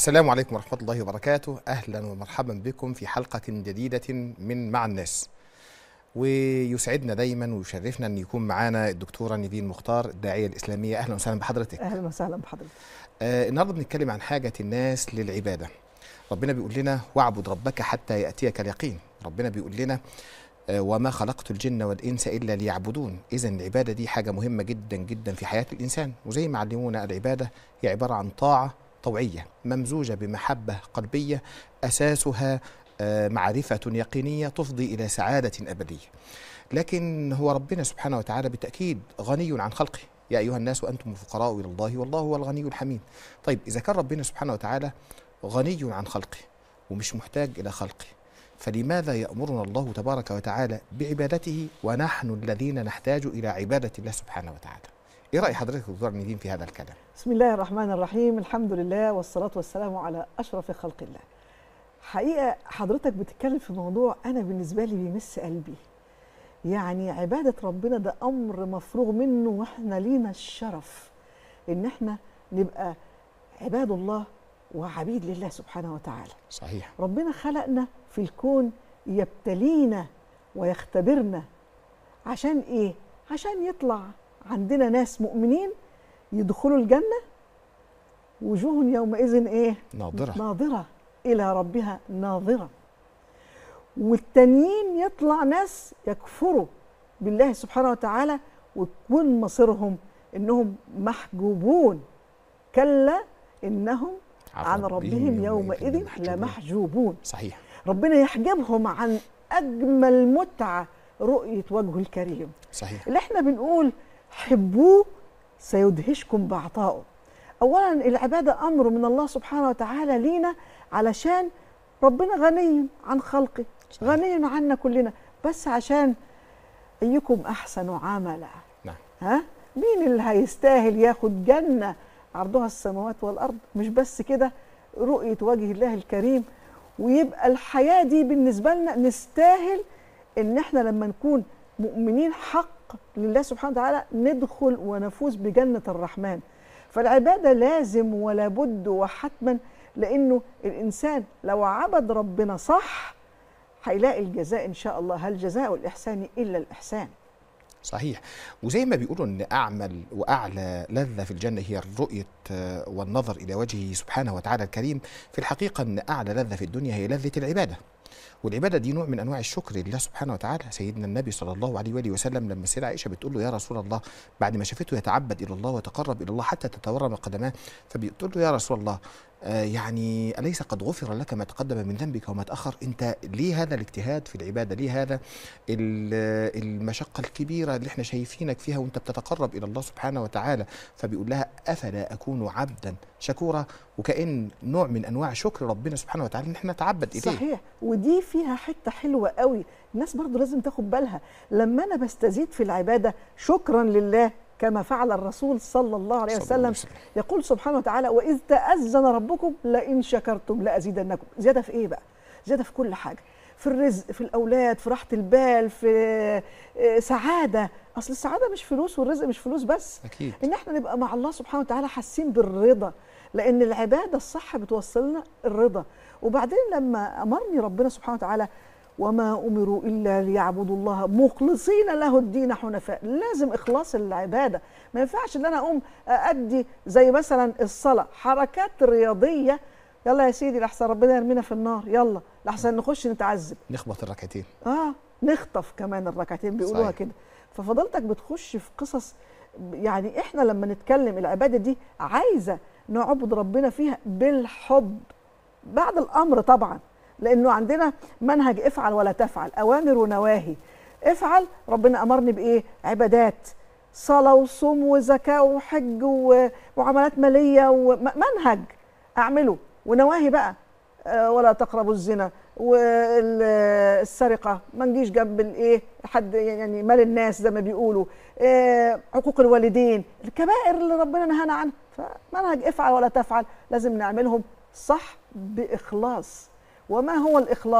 السلام عليكم ورحمة الله وبركاته أهلا ومرحبا بكم في حلقة جديدة من مع الناس ويسعدنا دايما ويشرفنا أن يكون معنا الدكتورة نيفين مختار الداعية الإسلامية أهلا وسهلا بحضرتك اهلا وسهلا بحضرتك آه النهاردة بنتكلم عن حاجة الناس للعبادة ربنا بيقول لنا واعبد ربك حتى يأتيك اليقين ربنا بيقول لنا آه، وما خلقت الجن والإنس إلا ليعبدون إذا العبادة دي حاجة مهمة جدا جدا في حياة الإنسان وزي ما علمونا العبادة هي عبارة عن طاعة طوعية ممزوجة بمحبة قلبية أساسها آه، معرفة يقينية تفضي إلى سعادة أبدية لكن هو ربنا سبحانه وتعالى بالتأكيد غني عن خلقه يا أيها الناس وأنتم الفقراء إلى الله والله هو الغني الحميد طيب إذا كان ربنا سبحانه وتعالى غني عن خلقه ومش محتاج إلى خلقه فلماذا يأمرنا الله تبارك وتعالى بعبادته ونحن الذين نحتاج إلى عبادة الله سبحانه وتعالى إيه رأي حضرتك دكتور نديم في هذا الكلام بسم الله الرحمن الرحيم الحمد لله والصلاة والسلام على أشرف خلق الله حقيقة حضرتك بتتكلم في موضوع أنا بالنسبة لي بيمس قلبي يعني عبادة ربنا ده أمر مفروغ منه وإحنا لينا الشرف إن إحنا نبقى عباد الله وعبيد لله سبحانه وتعالى صحيح ربنا خلقنا في الكون يبتلينا ويختبرنا عشان ايه عشان يطلع عندنا ناس مؤمنين يدخلوا الجنه وجوه يومئذ ايه ناظرة ناظره الى ربها ناظره والتانيين يطلع ناس يكفروا بالله سبحانه وتعالى ويكون مصيرهم انهم محجوبون كلا انهم عن ربهم يومئذ محجوبون. لمحجوبون صحيح ربنا يحجبهم عن اجمل متعه رؤيه وجهه الكريم صحيح اللي احنا بنقول حبوه سيدهشكم بعطائه اولا العباده امر من الله سبحانه وتعالى لينا علشان ربنا غني عن خلقه صحيح. غني عنا كلنا بس عشان ايكم احسن عملا نعم ها مين اللي هيستاهل ياخد جنة عرضها السماوات والأرض مش بس كده رؤية وجه الله الكريم ويبقى الحياة دي بالنسبة لنا نستاهل إن إحنا لما نكون مؤمنين حق لله سبحانه وتعالى ندخل ونفوز بجنة الرحمن فالعبادة لازم ولا بد وحتما لأنه الإنسان لو عبد ربنا صح هيلاقي الجزاء إن شاء الله هل جزاء الإحسان إلا الإحسان صحيح وزي ما بيقولوا ان اعمل واعلى لذه في الجنه هي الرؤيه آه، والنظر الى وجهه سبحانه وتعالى الكريم في الحقيقه ان اعلى لذه في الدنيا هي لذه العباده والعباده دي نوع من انواع الشكر لله سبحانه وتعالى سيدنا النبي صلى الله عليه واله وسلم لما السيده عائشه بتقول له يا رسول الله بعد ما شافته يتعبد الى الله ويتقرب الى الله حتى تتورم قدماه فبتقول له يا رسول الله آه يعني اليس قد غفر لك ما تقدم من ذنبك وما تاخر انت ليه هذا الاجتهاد في العباده ليه هذا ال- المشقه الكبيره اللي احنا شايفينك فيها وانت بتتقرب الى الله سبحانه وتعالى فبيقول لها افلا اكون عبدا شكورا وكان نوع من انواع شكر ربنا سبحانه وتعالى ان احنا نتعبد اليه صحيح ودي فيها حته حلوه قوي الناس برضو لازم تاخد بالها لما انا بستزيد في العباده شكرا لله كما فعل الرسول صلى الله عليه صلى الله عليه وسلم يقول سبحانه وتعالى واذ تاذن ربكم لئن شكرتم لازيدنكم زياده في ايه بقى زياده في كل حاجه في الرزق في الاولاد في راحه البال في آه، سعاده اصل السعاده مش فلوس والرزق مش فلوس بس اكيد ان احنا نبقى مع الله سبحانه وتعالى حاسين بالرضا لان العباده الصح بتوصلنا الرضا وبعدين لما امرني ربنا سبحانه وتعالى وما امروا الا ليعبدوا الله مخلصين له الدين حنفاء لازم اخلاص العباده ما ينفعش ان انا اقوم ادي زي مثلا الصلاه حركات رياضيه يلا يا سيدي لحسن ربنا يرمينا في النار يلا لحسن نخش نتعذب نخبط الركعتين اه نخطف كمان الركعتين بيقولوها صحيح. كده ففضلتك بتخش في قصص يعني احنا لما نتكلم العباده دي عايزه نعبد ربنا فيها بالحب بعد الامر طبعا لانه عندنا منهج افعل ولا تفعل اوامر ونواهي افعل ربنا امرني بايه عبادات صلاه وصوم وزكاه وحج ومعاملات ماليه ومنهج اعمله ونواهي بقى آه، ولا تقربوا الزنا والسرقه ما نجيش جنب الايه حد يعني مال الناس زي ما بيقولوا آه، عقوق الوالدين الكبائر اللي ربنا نهانا عنها فمنهج افعل ولا تفعل لازم نعملهم صح باخلاص وما هو الاخلاص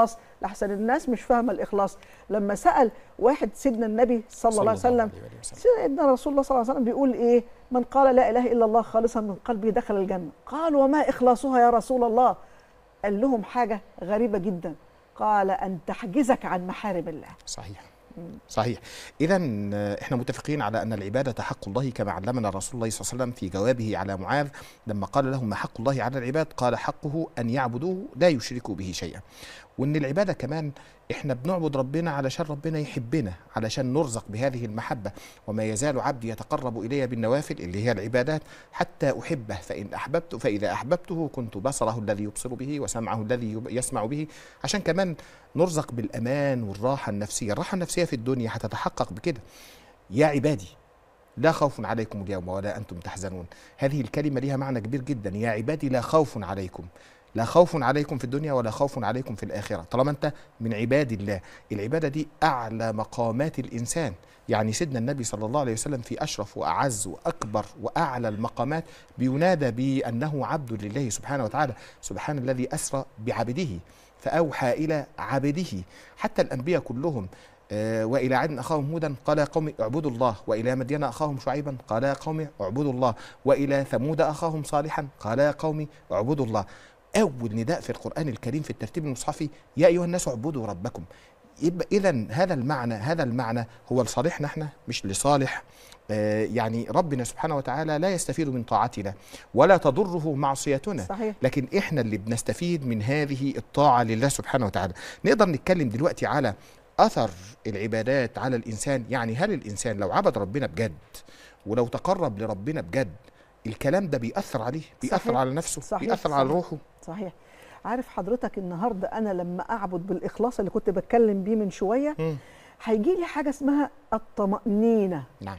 لحسن الناس مش فاهمه الاخلاص لما سال واحد سيدنا النبي صلى الله عليه وسلم عليه وسلم. سيدنا رسول الله صلى الله عليه وسلم بيقول ايه من قال لا اله الا الله خالصا من قلبه دخل الجنه قال وما اخلاصها يا رسول الله قال لهم حاجه غريبه جدا قال ان تحجزك عن محارم الله صحيح صحيح اذا احنا متفقين على ان العباده حق الله كما علمنا رسول الله صلى الله عليه وسلم في جوابه على معاذ لما قال له ما حق الله على العباد قال حقه ان يعبدوه لا يشركوا به شيئا وان العباده كمان احنا بنعبد ربنا علشان ربنا يحبنا علشان نرزق بهذه المحبه وما يزال عبدي يتقرب الي بالنوافل اللي هي العبادات حتى احبه فان احببت فاذا احببته كنت بصره الذي يبصر به وسمعه الذي يب- يسمع به عشان كمان نرزق بالامان والراحه النفسيه الراحه النفسيه في الدنيا هتتحقق بكده يا عبادي لا خوف عليكم اليوم ولا انتم تحزنون هذه الكلمه لها معنى كبير جدا يا عبادي لا خوف عليكم لا خوف عليكم في الدنيا ولا خوف عليكم في الآخرة طالما أنت من عباد الله العبادة دي أعلى مقامات الإنسان يعني سيدنا النبي صلى الله عليه وسلم في أشرف وأعز وأكبر وأعلى المقامات بينادى بأنه عبد لله سبحانه وتعالى سبحان الذي أسرى بعبده فأوحى إلى عبده حتى الأنبياء كلهم آه، وإلى عاد أخاهم هودا قال يا قوم اعبدوا الله وإلى مدين أخاهم شعيبا قال يا قوم اعبدوا الله وإلى ثمود أخاهم صالحا قال يا قوم اعبدوا الله أول نداء في القرآن الكريم في الترتيب المصحفي يا أيها الناس اعبدوا ربكم يبقى إذا هذا المعنى هذا المعنى هو لصالحنا احنا مش لصالح آه، يعني ربنا سبحانه وتعالى لا يستفيد من طاعتنا ولا تضره معصيتنا صحيح لكن احنا اللي بنستفيد من هذه الطاعه لله سبحانه وتعالى نقدر نتكلم دلوقتي على اثر العبادات على الانسان يعني هل الانسان لو عبد ربنا بجد ولو تقرب لربنا بجد الكلام ده بيأثر عليه بيأثر صحيح. على نفسه صحيح، بيأثر على صحيح. روحه صحيح عارف حضرتك النهارده انا لما اعبد بالاخلاص اللي كنت بتكلم بيه من شويه مم. هيجي لي حاجه اسمها الطمانينه نعم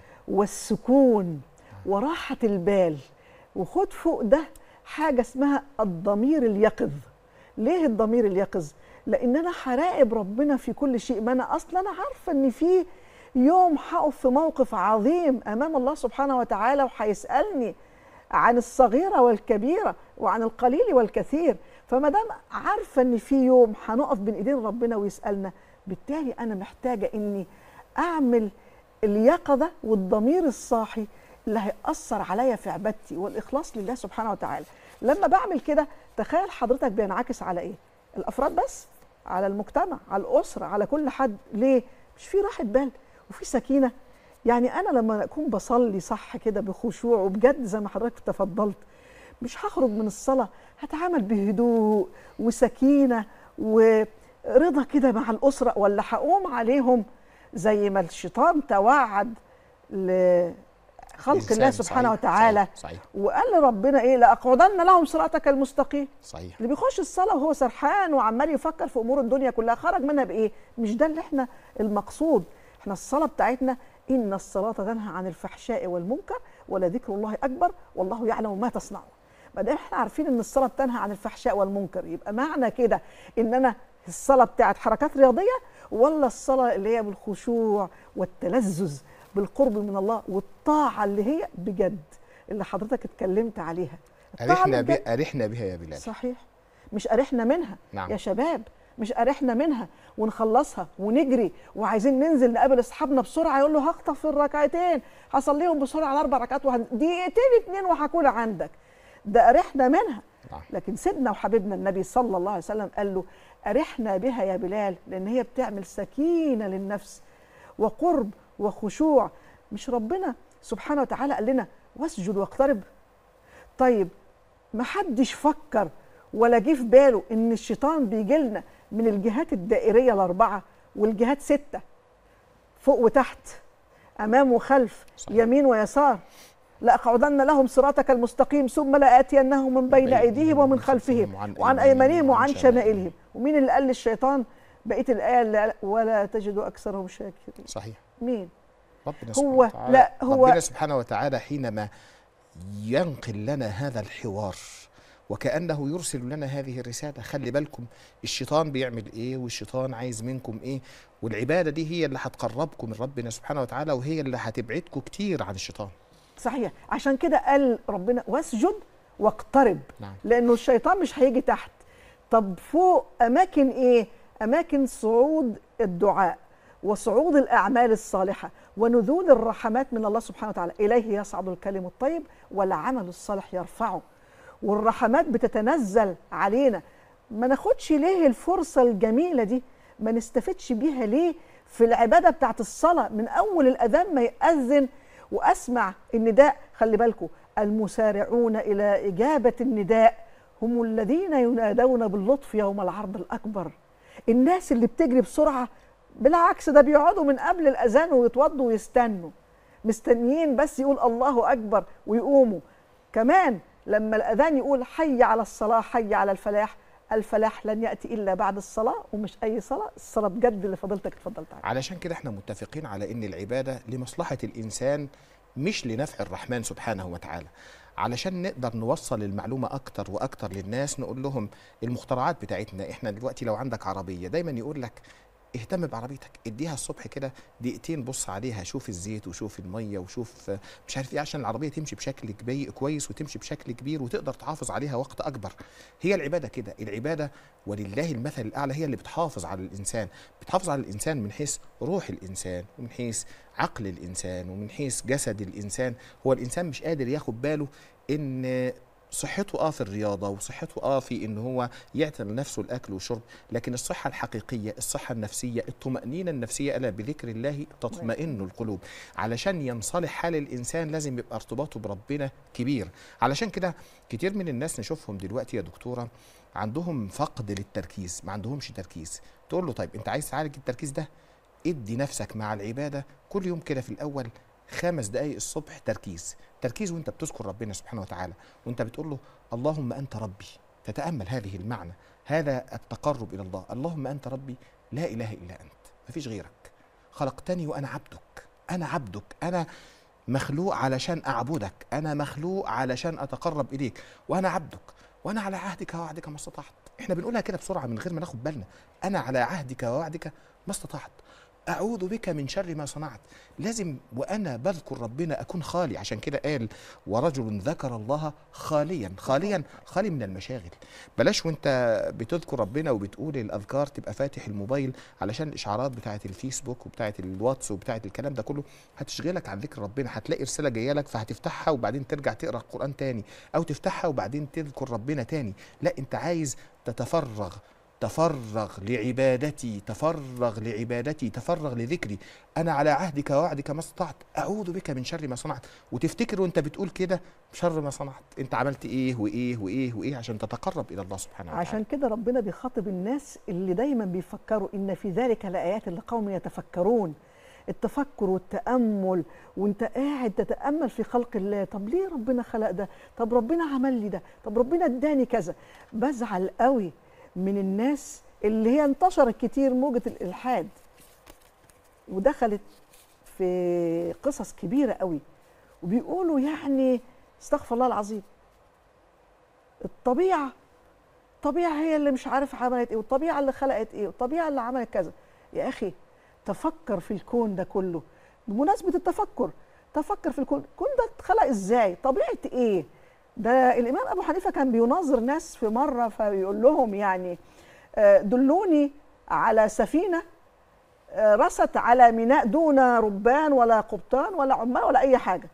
والسكون وراحه البال وخد فوق ده حاجه اسمها الضمير اليقظ ليه الضمير اليقظ لان انا هراقب ربنا في كل شيء ما انا اصلا انا عارفه ان في يوم هقف في موقف عظيم امام الله سبحانه وتعالى وهيسالني عن الصغيره والكبيره وعن القليل والكثير فما دام عارفه ان في يوم هنقف بين ايدين ربنا ويسالنا بالتالي انا محتاجه اني اعمل اليقظه والضمير الصاحي اللي هيأثر عليا في عبادتي والإخلاص لله سبحانه وتعالى لما بعمل كده تخيل حضرتك بينعكس على إيه الأفراد بس على المجتمع على الأسرة على كل حد ليه مش في راحة بال وفي سكينة يعني أنا لما أكون بصلي صح كده بخشوع وبجد زي ما حضرتك تفضلت مش هخرج من الصلاة هتعامل بهدوء وسكينة ورضا كده مع الأسرة ولا هقوم عليهم زي ما الشيطان توعد لخلق الله الإنسان سبحانه صحيح، وتعالى صحيح صحيح, وقال لربنا ايه لاقعدن لهم صراطك المستقيم صحيح. اللي بيخش الصلاه وهو سرحان وعمال يفكر في امور الدنيا كلها خرج منها بايه مش ده اللي احنا المقصود احنا الصلاه بتاعتنا ان الصلاه تنهى عن الفحشاء والمنكر ولذكر الله اكبر والله يعلم ما تصنعون ما دام احنا عارفين ان الصلاه بتنهى عن الفحشاء والمنكر يبقى معنى كده ان انا الصلاه بتاعت حركات رياضيه ولا الصلاه اللي هي بالخشوع والتلذذ بالقرب من الله والطاعه اللي هي بجد اللي حضرتك اتكلمت عليها الطاعة أرحنا, بجد. بي أرحنا بها يا بلال صحيح مش أرحنا منها نعم. يا شباب مش أرحنا منها ونخلصها ونجري وعايزين ننزل نقابل اصحابنا بسرعه يقول له هخطف في الركعتين هصليهم بسرعه على اربع ركعات وهن... دقيقتين اتنين وهكون عندك ده أرحنا منها نعم. لكن سيدنا وحبيبنا النبي صلى الله عليه وسلم قال له أرحنا بها يا بلال لأن هي بتعمل سكينة للنفس وقرب وخشوع مش ربنا سبحانه وتعالى قال لنا واسجد واقترب طيب ما حدش فكر ولا جه في باله ان الشيطان بيجي لنا من الجهات الدائريه الاربعه والجهات سته فوق وتحت امام وخلف صحيح. يمين ويسار لاقعدن لهم صراطك المستقيم ثم لاتينهم من بين ايديهم ومن خلفهم وعن وعن ايمانهم وعن شمائلهم ومين اللي قال للشيطان بقيه الايه اللي قال ولا تجد اكثرهم شاكرين صحيح مين ربنا هو- سبحانه وتعالى لا، هو- ربنا سبحانه وتعالى حينما ينقل لنا هذا الحوار وكأنه يرسل لنا هذه الرسالة خلي بالكم الشيطان بيعمل ايه والشيطان عايز منكم ايه والعبادة دي هي اللي هتقربكم من ربنا سبحانه وتعالى وهي اللي هتبعدكم كتير عن الشيطان صحيح عشان كده قال ربنا واسجد واقترب نعم لانه الشيطان مش هيجي تحت طب فوق اماكن ايه اماكن صعود الدعاء وصعود الاعمال الصالحه ونزول الرحمات من الله سبحانه وتعالى اليه يصعد الكلم الطيب والعمل الصالح يرفعه والرحمات بتتنزل علينا ما ناخدش ليه الفرصه الجميله دي ما نستفدش بيها ليه في العباده بتاعت الصلاه من اول الاذان ما ياذن واسمع النداء خلي بالكم المسارعون الى اجابه النداء هم الذين ينادون باللطف يوم العرض الاكبر الناس اللي بتجري بسرعه بالعكس ده بيقعدوا من قبل الاذان ويتوضوا ويستنوا مستنيين بس يقول الله اكبر ويقوموا كمان لما الاذان يقول حي على الصلاه حي على الفلاح الفلاح لن ياتي الا بعد الصلاه ومش اي صلاه الصلاه بجد اللي فضلتك اتفضلت عليها علشان كده احنا متفقين على ان العباده لمصلحه الانسان مش لنفع الرحمن سبحانه وتعالى علشان نقدر نوصل المعلومه اكتر واكتر للناس نقول لهم المخترعات بتاعتنا احنا دلوقتي لو عندك عربيه دايما يقول لك اهتم بعربيتك اديها الصبح كده دقيقتين بص عليها شوف الزيت وشوف الميه وشوف آه، مش عارف ايه عشان العربيه تمشي بشكل كبي كويس وتمشي بشكل كبير وتقدر تحافظ عليها وقت اكبر هي العباده كده العباده ولله المثل الاعلى هي اللي بتحافظ على الانسان بتحافظ على الانسان من حيث روح الانسان ومن حيث عقل الانسان ومن حيث جسد الانسان هو الانسان مش قادر ياخد باله ان صحته اه في الرياضه وصحته اه في ان هو يعتني لنفسه الاكل والشرب لكن الصحه الحقيقيه الصحه النفسيه الطمانينه النفسيه الا بذكر الله تطمئن القلوب علشان ينصلح حال الانسان لازم يبقى ارتباطه بربنا كبير علشان كده كتير من الناس نشوفهم دلوقتي يا دكتوره عندهم فقد للتركيز ما عندهمش تركيز تقول له طيب انت عايز تعالج التركيز ده ادي نفسك مع العباده كل يوم كده في الاول خمس دقايق الصبح تركيز تركيز وانت بتذكر ربنا سبحانه وتعالى وانت بتقول له اللهم انت ربي تتامل هذه المعنى هذا التقرب الى الله اللهم انت ربي لا اله الا انت مفيش غيرك خلقتني وانا عبدك انا عبدك انا مخلوق علشان اعبدك انا مخلوق علشان اتقرب اليك وانا عبدك وانا على عهدك ووعدك ما استطعت احنا بنقولها كده بسرعه من غير ما ناخد بالنا انا على عهدك ووعدك ما استطعت أعوذ بك من شر ما صنعت لازم وأنا بذكر ربنا أكون خالي عشان كده قال ورجل ذكر الله خاليا خاليا خالي من المشاغل بلاش وانت بتذكر ربنا وبتقول الأذكار تبقى فاتح الموبايل علشان الإشعارات بتاعة الفيسبوك وبتاعة الواتس وبتاعة الكلام ده كله هتشغلك عن ذكر ربنا هتلاقي رسالة جاية لك فهتفتحها وبعدين ترجع تقرأ القرآن تاني أو تفتحها وبعدين تذكر ربنا تاني لا انت عايز تتفرغ تفرغ لعبادتي تفرغ لعبادتي تفرغ لذكري انا على عهدك ووعدك ما استطعت اعوذ بك من شر ما صنعت وتفتكر وانت بتقول كده شر ما صنعت انت عملت ايه وايه وايه وايه عشان تتقرب الى الله سبحانه وتعالى عشان كده ربنا بيخاطب الناس اللي دايما بيفكروا ان في ذلك لايات لقوم يتفكرون التفكر والتامل وانت قاعد تتامل في خلق الله طب ليه ربنا خلق ده طب ربنا عمل لي ده طب ربنا اداني كذا بزعل قوي من الناس اللي هي انتشرت كتير موجة الإلحاد ودخلت في قصص كبيرة قوي وبيقولوا يعني استغفر الله العظيم الطبيعة الطبيعة هي اللي مش عارف عملت ايه والطبيعة اللي خلقت ايه والطبيعة اللي عملت كذا يا أخي تفكر في الكون ده كله بمناسبة التفكر تفكر في الكون الكون ده اتخلق ازاي طبيعة ايه ده الامام ابو حنيفه كان بيناظر ناس في مره فيقول لهم يعني آه، دلوني على سفينه آه، رست على ميناء دون ربان ولا قبطان ولا عمال ولا اي حاجه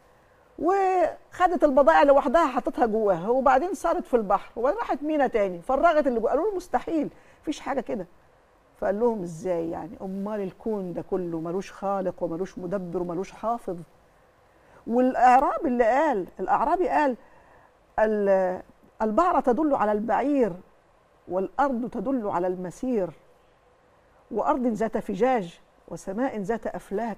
وخدت البضائع لوحدها حطتها جواها وبعدين صارت في البحر وبعدين راحت مينا تاني فرغت اللي جواها قالوا له مستحيل مفيش حاجه كده فقال لهم ازاي يعني امال الكون ده كله ملوش خالق وملوش مدبر وملوش حافظ والاعراب اللي قال الاعرابي قال ال- البعرة تدل على البعير والأرض تدل على المسير وأرض ذات فجاج وسماء ذات أفلاك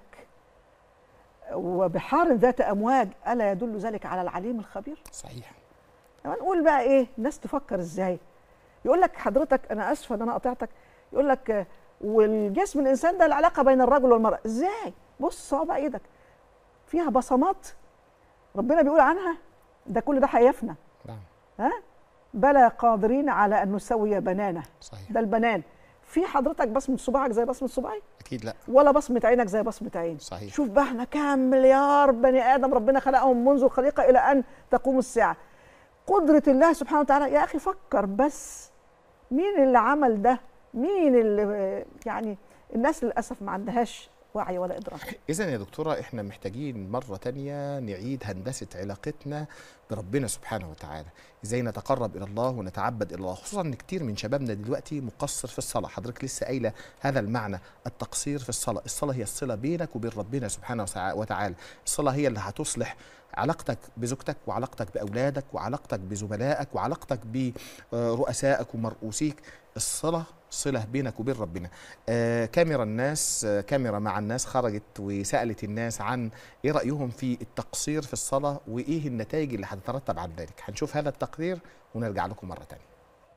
وبحار ذات أمواج ألا يدل ذلك على العليم الخبير صحيح لما نقول بقى إيه الناس تفكر إزاي يقول لك حضرتك أنا آسفة إن أنا قطعتك يقول لك آه، والجسم الإنسان ده العلاقة بين الرجل والمرأة إزاي بص صوابع إيدك فيها بصمات ربنا بيقول عنها ده كل ده هيفنى نعم ها بلى قادرين على ان نسوي بنانه صحيح ده البنان في حضرتك بصمه صباعك زي بصمه صباعي اكيد لا ولا بصمه عينك زي بصمه عين صحيح شوف بقى احنا كام مليار بني ادم ربنا خلقهم منذ الخليقه الى ان تقوم الساعه قدره الله سبحانه وتعالى يا اخي فكر بس مين اللي عمل ده مين اللي يعني الناس للاسف ما عندهاش وعي ولا ادراك إذا يا دكتورة إحنا محتاجين مرة تانية نعيد هندسة علاقتنا بربنا سبحانه وتعالى إزاي نتقرب إلى الله ونتعبد إلى الله خصوصا إن كتير من شبابنا دلوقتي مقصر في الصلاة حضرتك لسه قايلة هذا المعنى التقصير في الصلاة الصلاة هي الصلة بينك وبين ربنا سبحانه وتع- وتعالى الصلاة هي اللي هتصلح علاقتك بزوجتك وعلاقتك بأولادك وعلاقتك بزملائك وعلاقتك برؤسائك ومرؤوسيك الصلة صلة بينك وبين ربنا آه كاميرا الناس آه كاميرا مع الناس خرجت وسألت الناس عن ايه رأيهم في التقصير في الصلاة وايه النتائج اللي هتترتب عن ذلك هنشوف هذا التقرير ونرجع لكم مرة تانية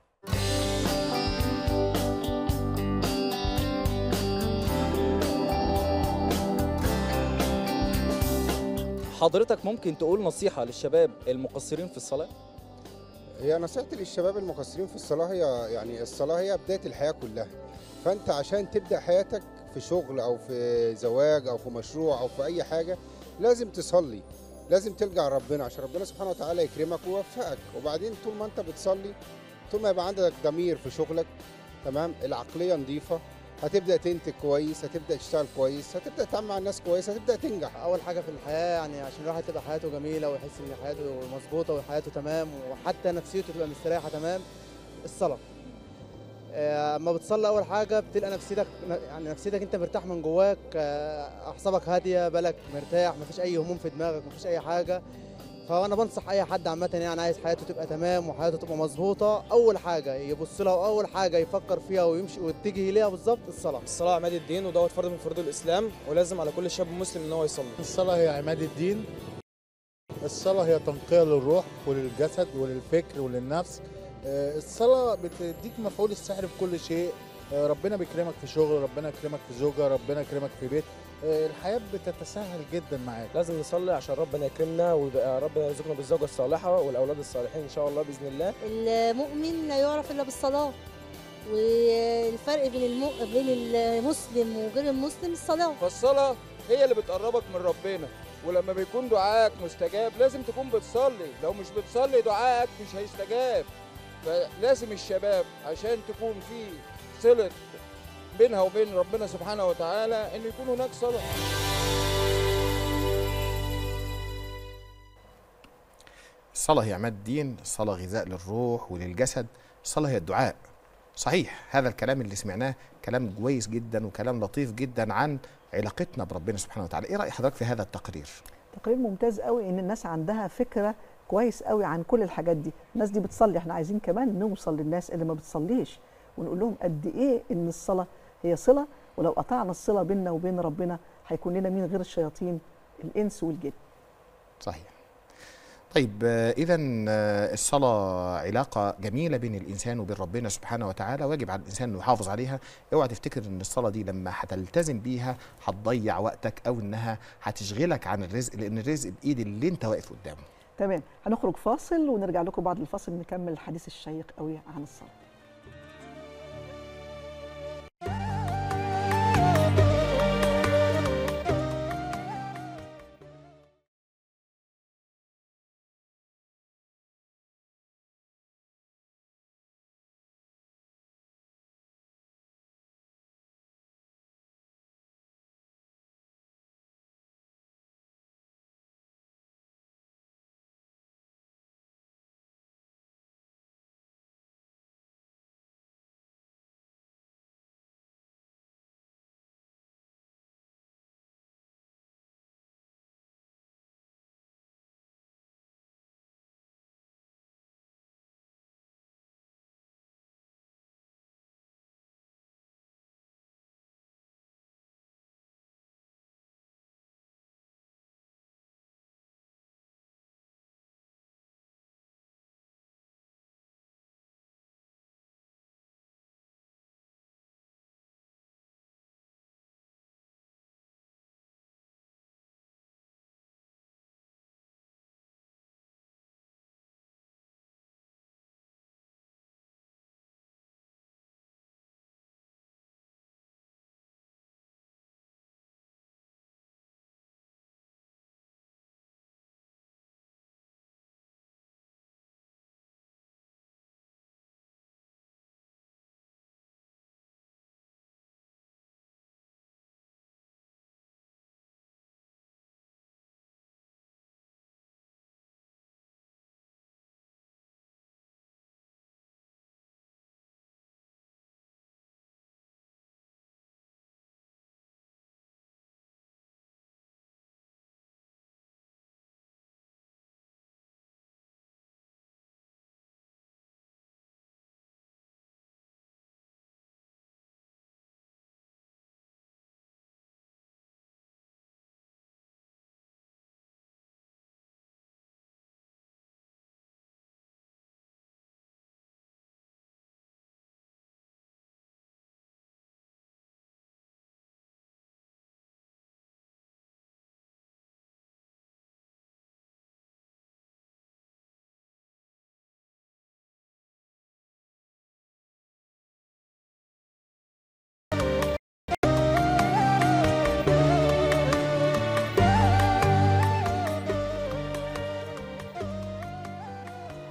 حضرتك ممكن تقول نصيحة للشباب المقصرين في الصلاة؟ هي نصيحتي للشباب المقصرين في الصلاة هي يعني الصلاة هي بداية الحياة كلها فأنت عشان تبدأ حياتك في شغل أو في زواج أو في مشروع أو في أي حاجة لازم تصلي لازم تلجأ ربنا عشان ربنا سبحانه وتعالى يكرمك ويوفقك وبعدين طول ما أنت بتصلي طول ما يبقى عندك ضمير في شغلك تمام العقلية نظيفة هتبدأ تنتج كويس هتبدأ تشتغل كويس هتبدأ تتعامل مع الناس كويس هتبدأ تنجح اول حاجه في الحياه يعني عشان الواحد تبقى حياته جميله ويحس ان حياته مظبوطه وحياته تمام وحتى نفسيته تبقى مستريحه تمام الصلاه آه، اما بتصلي اول حاجه بتلقى نفسيتك يعني نفسيتك انت مرتاح من جواك آه، اعصابك هاديه بالك مرتاح مفيش اي هموم في دماغك مفيش اي حاجه فانا بنصح اي حد عامه يعني عايز حياته تبقى تمام وحياته تبقى مظبوطه اول حاجه يبص لها واول حاجه يفكر فيها ويمشي ويتجه ليها بالظبط الصلاه الصلاة عماد الدين ودوت فرض من فروض الإسلام ولازم على كل شاب مسلم إن هو يصلي الصلاة هي عماد الدين الصلاة هي تنقية للروح وللجسد وللفكر وللنفس آه، الصلاة بتديك مفعول السحر في كل شيء آه، ربنا بيكرمك في شغل ربنا يكرمك في زوجة ربنا يكرمك في بيت آه، الحياة بتتسهل جدا معاك لازم نصلي عشان ربنا يكرمنا ويبقى ربنا يرزقنا بالزوجة الصالحة والأولاد الصالحين إن شاء الله بإذن الله المؤمن لا يعرف الا بالصلاه والفرق بين الم... بين المسلم وغير المسلم الصلاه فالصلاة هي اللي بتقربك من ربنا ولما بيكون دعائك مستجاب لازم تكون بتصلي لو مش بتصلي دعائك مش هيستجاب فلازم الشباب عشان تكون في صلة بينها وبين ربنا سبحانه وتعالى ان يكون هناك صلاة الصلاة هي عماد الدين الصلاة غذاء للروح وللجسد الصلاة هي الدعاء صحيح هذا الكلام اللي سمعناه كلام كويس جدا وكلام لطيف جدا عن علاقتنا بربنا سبحانه وتعالى ايه رأي حضرتك في هذا التقرير تقرير ممتاز قوي ان الناس عندها فكره كويس قوي عن كل الحاجات دي الناس دي بتصلي احنا عايزين كمان نوصل للناس اللي ما بتصليش ونقول لهم قد ايه ان الصلاه هي صله ولو قطعنا الصله بيننا وبين ربنا هيكون لنا مين غير الشياطين الانس والجن صحيح طيب اذا الصلاه علاقه جميله بين الانسان وبين ربنا سبحانه وتعالى واجب على الانسان انه يحافظ عليها اوعى تفتكر ان الصلاه دي لما هتلتزم بيها هتضيع وقتك او انها هتشغلك عن الرزق لان الرزق بايد اللي انت واقف قدامه تمام هنخرج فاصل ونرجع لكم بعد الفاصل نكمل الحديث الشيق قوي عن الصلاه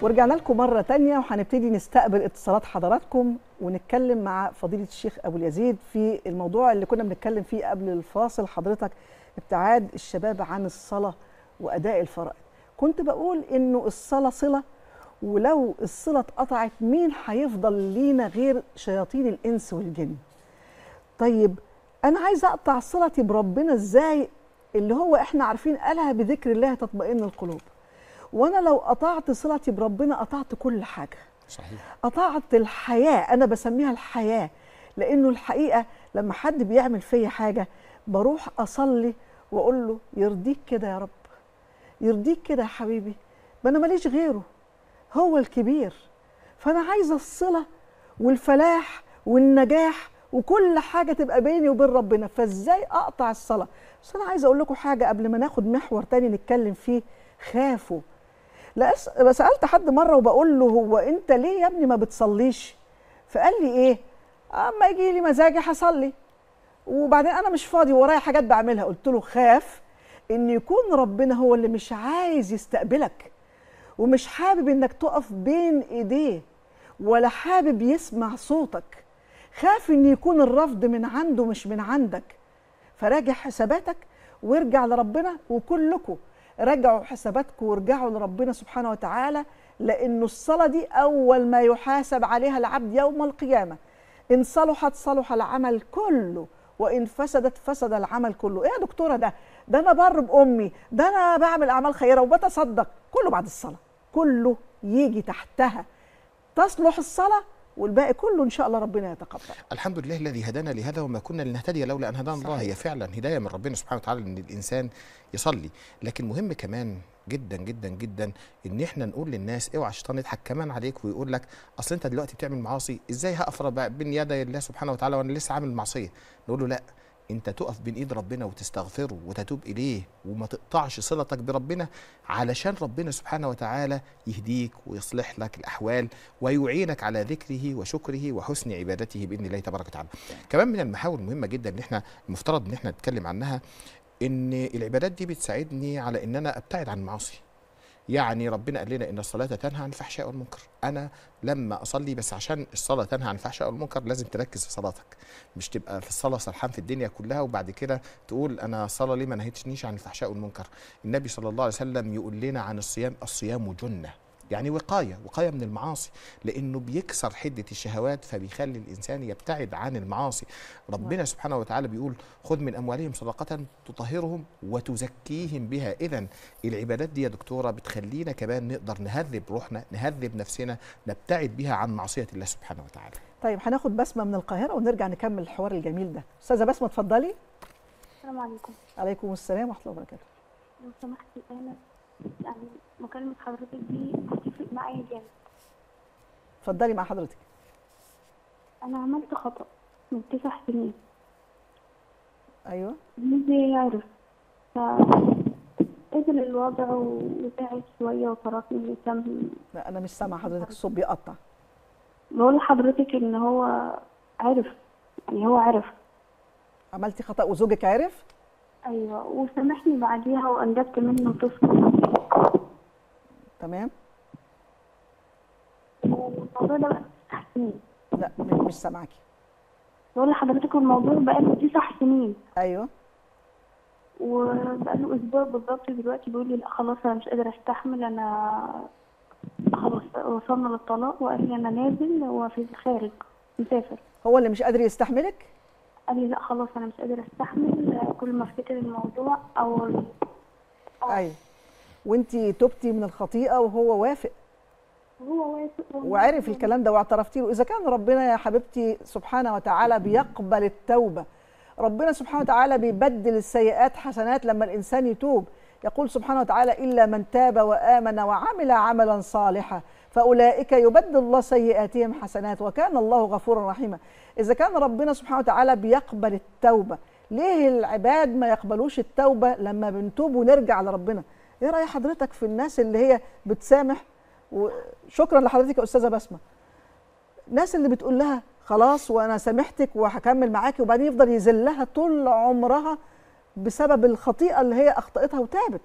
ورجعنا لكم مرة تانية وهنبتدي نستقبل اتصالات حضراتكم ونتكلم مع فضيلة الشيخ أبو اليزيد في الموضوع اللي كنا بنتكلم فيه قبل الفاصل حضرتك ابتعاد الشباب عن الصلاة وأداء الفرائض كنت بقول إنه الصلاة صلة ولو الصلة اتقطعت مين هيفضل لينا غير شياطين الإنس والجن طيب أنا عايزة أقطع صلتي بربنا إزاي اللي هو إحنا عارفين قالها بذكر الله تطمئن القلوب وانا لو قطعت صلتي بربنا قطعت كل حاجه صحيح قطعت الحياه انا بسميها الحياه لانه الحقيقه لما حد بيعمل فيا حاجه بروح اصلي واقول له يرضيك كده يا رب يرضيك كده يا حبيبي ما انا ماليش غيره هو الكبير فانا عايزه الصله والفلاح والنجاح وكل حاجه تبقى بيني وبين ربنا فازاي اقطع الصلاه بس انا عايزه اقول لكم حاجه قبل ما ناخد محور تاني نتكلم فيه خافوا لا أس- سالت حد مره وبقول له هو انت ليه يا ابني ما بتصليش فقال لي ايه اما يجي لي مزاجي هصلي وبعدين انا مش فاضي ورايا حاجات بعملها قلت له خاف ان يكون ربنا هو اللي مش عايز يستقبلك ومش حابب انك تقف بين ايديه ولا حابب يسمع صوتك خاف ان يكون الرفض من عنده مش من عندك فراجع حساباتك وارجع لربنا وكلكم راجعوا حساباتكم وارجعوا لربنا سبحانه وتعالى لانه الصلاه دي اول ما يحاسب عليها العبد يوم القيامه ان صلحت صلح العمل كله وان فسدت فسد العمل كله ايه يا دكتوره ده ده انا بر بامي ده انا بعمل اعمال خيره وبتصدق كله بعد الصلاه كله يجي تحتها تصلح الصلاه والباقي كله ان شاء الله ربنا يتقبل الحمد لله الذي هدانا لهذا وما كنا لنهتدي لولا ان هدانا الله صحيح. هي فعلا هدايه من ربنا سبحانه وتعالى ان الانسان يصلي لكن مهم كمان جدا جدا جدا ان احنا نقول للناس اوعى الشيطان يضحك كمان عليك ويقول لك اصل انت دلوقتي بتعمل معاصي ازاي هقف بقى بين يدي الله سبحانه وتعالى وانا لسه عامل معصيه نقول له لا انت تقف بين ايد ربنا وتستغفره وتتوب اليه وما تقطعش صلتك بربنا علشان ربنا سبحانه وتعالى يهديك ويصلح لك الاحوال ويعينك على ذكره وشكره وحسن عبادته باذن الله تبارك وتعالى. كمان من المحاور المهمه جدا ان احنا المفترض ان احنا نتكلم عنها ان العبادات دي بتساعدني على ان انا ابتعد عن المعاصي. يعني ربنا قال لنا ان الصلاه تنهى عن الفحشاء والمنكر انا لما اصلي بس عشان الصلاه تنهى عن الفحشاء والمنكر لازم تركز في صلاتك مش تبقى في الصلاه سرحان في الدنيا كلها وبعد كده تقول انا الصلاه ليه ما نهيتنيش عن الفحشاء والمنكر النبي صلى الله عليه وسلم يقول لنا عن الصيام الصيام جنه يعني وقايه وقايه من المعاصي لانه بيكسر حده الشهوات فبيخلي الانسان يبتعد عن المعاصي ربنا سبحانه وتعالى بيقول خذ من اموالهم صدقه تطهرهم وتزكيهم بها اذا العبادات دي يا دكتوره بتخلينا كمان نقدر نهذب روحنا نهذب نفسنا نبتعد بها عن معصيه الله سبحانه وتعالى طيب هناخد بسمه من القاهره ونرجع نكمل الحوار الجميل ده استاذه بسمه اتفضلي السلام عليكم عليكم السلام ورحمه الله وبركاته لو سمحتي انا يعني مكالمة حضرتك دي هتفرق معايا جامد اتفضلي مع حضرتك انا عملت خطأ من تسع سنين ايوه جوزي يعرف ف قبل الوضع وبعد شوية وتركني لكم لا انا مش سامعه حضرتك الصوت بيقطع بقول لحضرتك ان هو عرف يعني هو عرف عملتي خطا وزوجك عرف ايوه وسامحني بعديها وانجبت منه طفل تمام والموضوع ده بقى تسع سنين لا م- مش سامعاكي بقول لحضرتك الموضوع بقاله تسع سنين ايوه وبقاله اسبوع بالظبط دلوقتي بيقول لي لا خلاص انا مش قادر استحمل انا خلاص وصلنا للطلاق وقال لي انا نازل هو في الخارج مسافر هو اللي مش قادر يستحملك قال لي لا خلاص انا مش قادر استحمل كل ما افتكر الموضوع او ايوه وانتي تبتي من الخطيئه وهو وافق هو وافق وعرف الكلام ده واعترفتي له اذا كان ربنا يا حبيبتي سبحانه وتعالى بيقبل التوبه ربنا سبحانه وتعالى بيبدل السيئات حسنات لما الانسان يتوب يقول سبحانه وتعالى الا من تاب وامن وعمل عملا صالحا فاولئك يبدل الله سيئاتهم حسنات وكان الله غفورا رحيما اذا كان ربنا سبحانه وتعالى بيقبل التوبه ليه العباد ما يقبلوش التوبه لما بنتوب ونرجع لربنا ايه راي حضرتك في الناس اللي هي بتسامح وشكرا لحضرتك يا استاذه بسمه الناس اللي بتقول لها خلاص وانا سامحتك وهكمل معاكي وبعدين يفضل يذلها طول عمرها بسبب الخطيئه اللي هي اخطاتها وتابت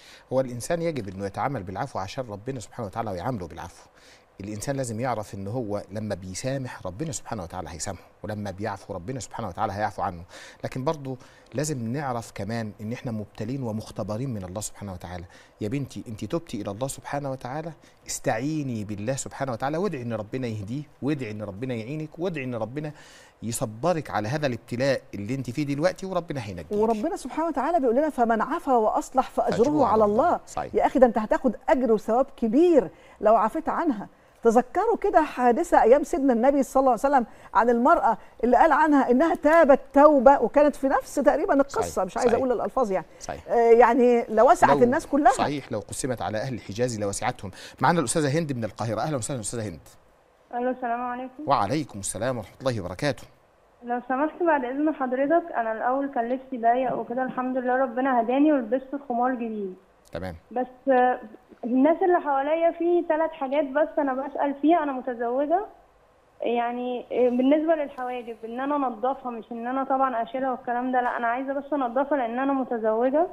هو الانسان يجب انه يتعامل بالعفو عشان ربنا سبحانه وتعالى ويعامله بالعفو الانسان لازم يعرف ان هو لما بيسامح ربنا سبحانه وتعالى هيسامحه ولما بيعفو ربنا سبحانه وتعالى هيعفو عنه لكن برضه لازم نعرف كمان ان احنا مبتلين ومختبرين من الله سبحانه وتعالى يا بنتي انت تبتي الى الله سبحانه وتعالى استعيني بالله سبحانه وتعالى وادعي ان ربنا يهديه وادعي ان ربنا يعينك وادعي ان ربنا يصبرك على هذا الابتلاء اللي انت فيه دلوقتي وربنا هينجيك وربنا سبحانه وتعالى بيقول لنا فمن عفا واصلح فاجره فأجره على الله صحيح. يا اخي ده انت هتاخد اجر وثواب كبير لو عفيت عنها تذكروا كده حادثه ايام سيدنا النبي صلى الله عليه وسلم عن المراه اللي قال عنها انها تابت توبه وكانت في نفس تقريبا القصه صحيح. مش عايزه صحيح. اقول الالفاظ يعني صحيح آه يعني لوسعت لو- الناس كلها صحيح لو قسمت على اهل الحجاز لوسعتهم معنا الاستاذه هند من القاهره اهلا وسهلا استاذه هند الو السلام عليكم وعليكم السلام ورحمه الله وبركاته لو سمحت بعد اذن حضرتك انا الاول كان لبسي ضيق وكده الحمد لله ربنا هداني ولبست الخمار جديد تمام بس آه، الناس اللي حواليا في ثلاث حاجات بس انا بسأل فيها انا متزوجة يعني آه، بالنسبة للحواجب ان انا انضفها مش ان انا طبعا اشيلها والكلام ده لا انا عايزة بس انضفها لان انا متزوجة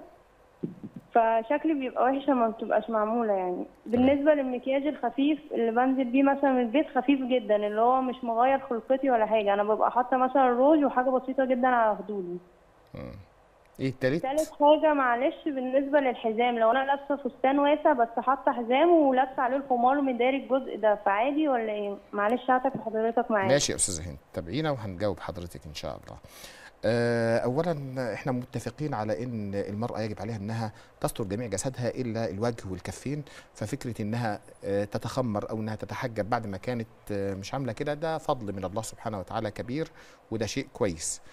فشكلي بيبقى وحش لما بتبقاش معمولة يعني بالنسبة للمكياج الخفيف اللي بنزل بيه مثلا من البيت خفيف جدا اللي هو مش مغير خلقتي ولا حاجة انا ببقى حاطة مثلا روج وحاجة بسيطة جدا على خدودي ايه التالت تالت حاجة معلش بالنسبة للحزام لو أنا لابسة فستان واسع بس حاطة حزام ولابسة عليه الخمار مداري الجزء ده فعادي ولا ايه؟ معلش هعتك حضرتك معايا ماشي يا استاذه هند تابعينا وهنجاوب حضرتك ان شاء الله آه، اولا احنا متفقين على ان المراه يجب عليها انها تستر جميع جسدها الا الوجه والكفين ففكره انها آه، تتخمر او انها تتحجب بعد ما كانت آه، مش عامله كده ده فضل من الله سبحانه وتعالى كبير وده شيء كويس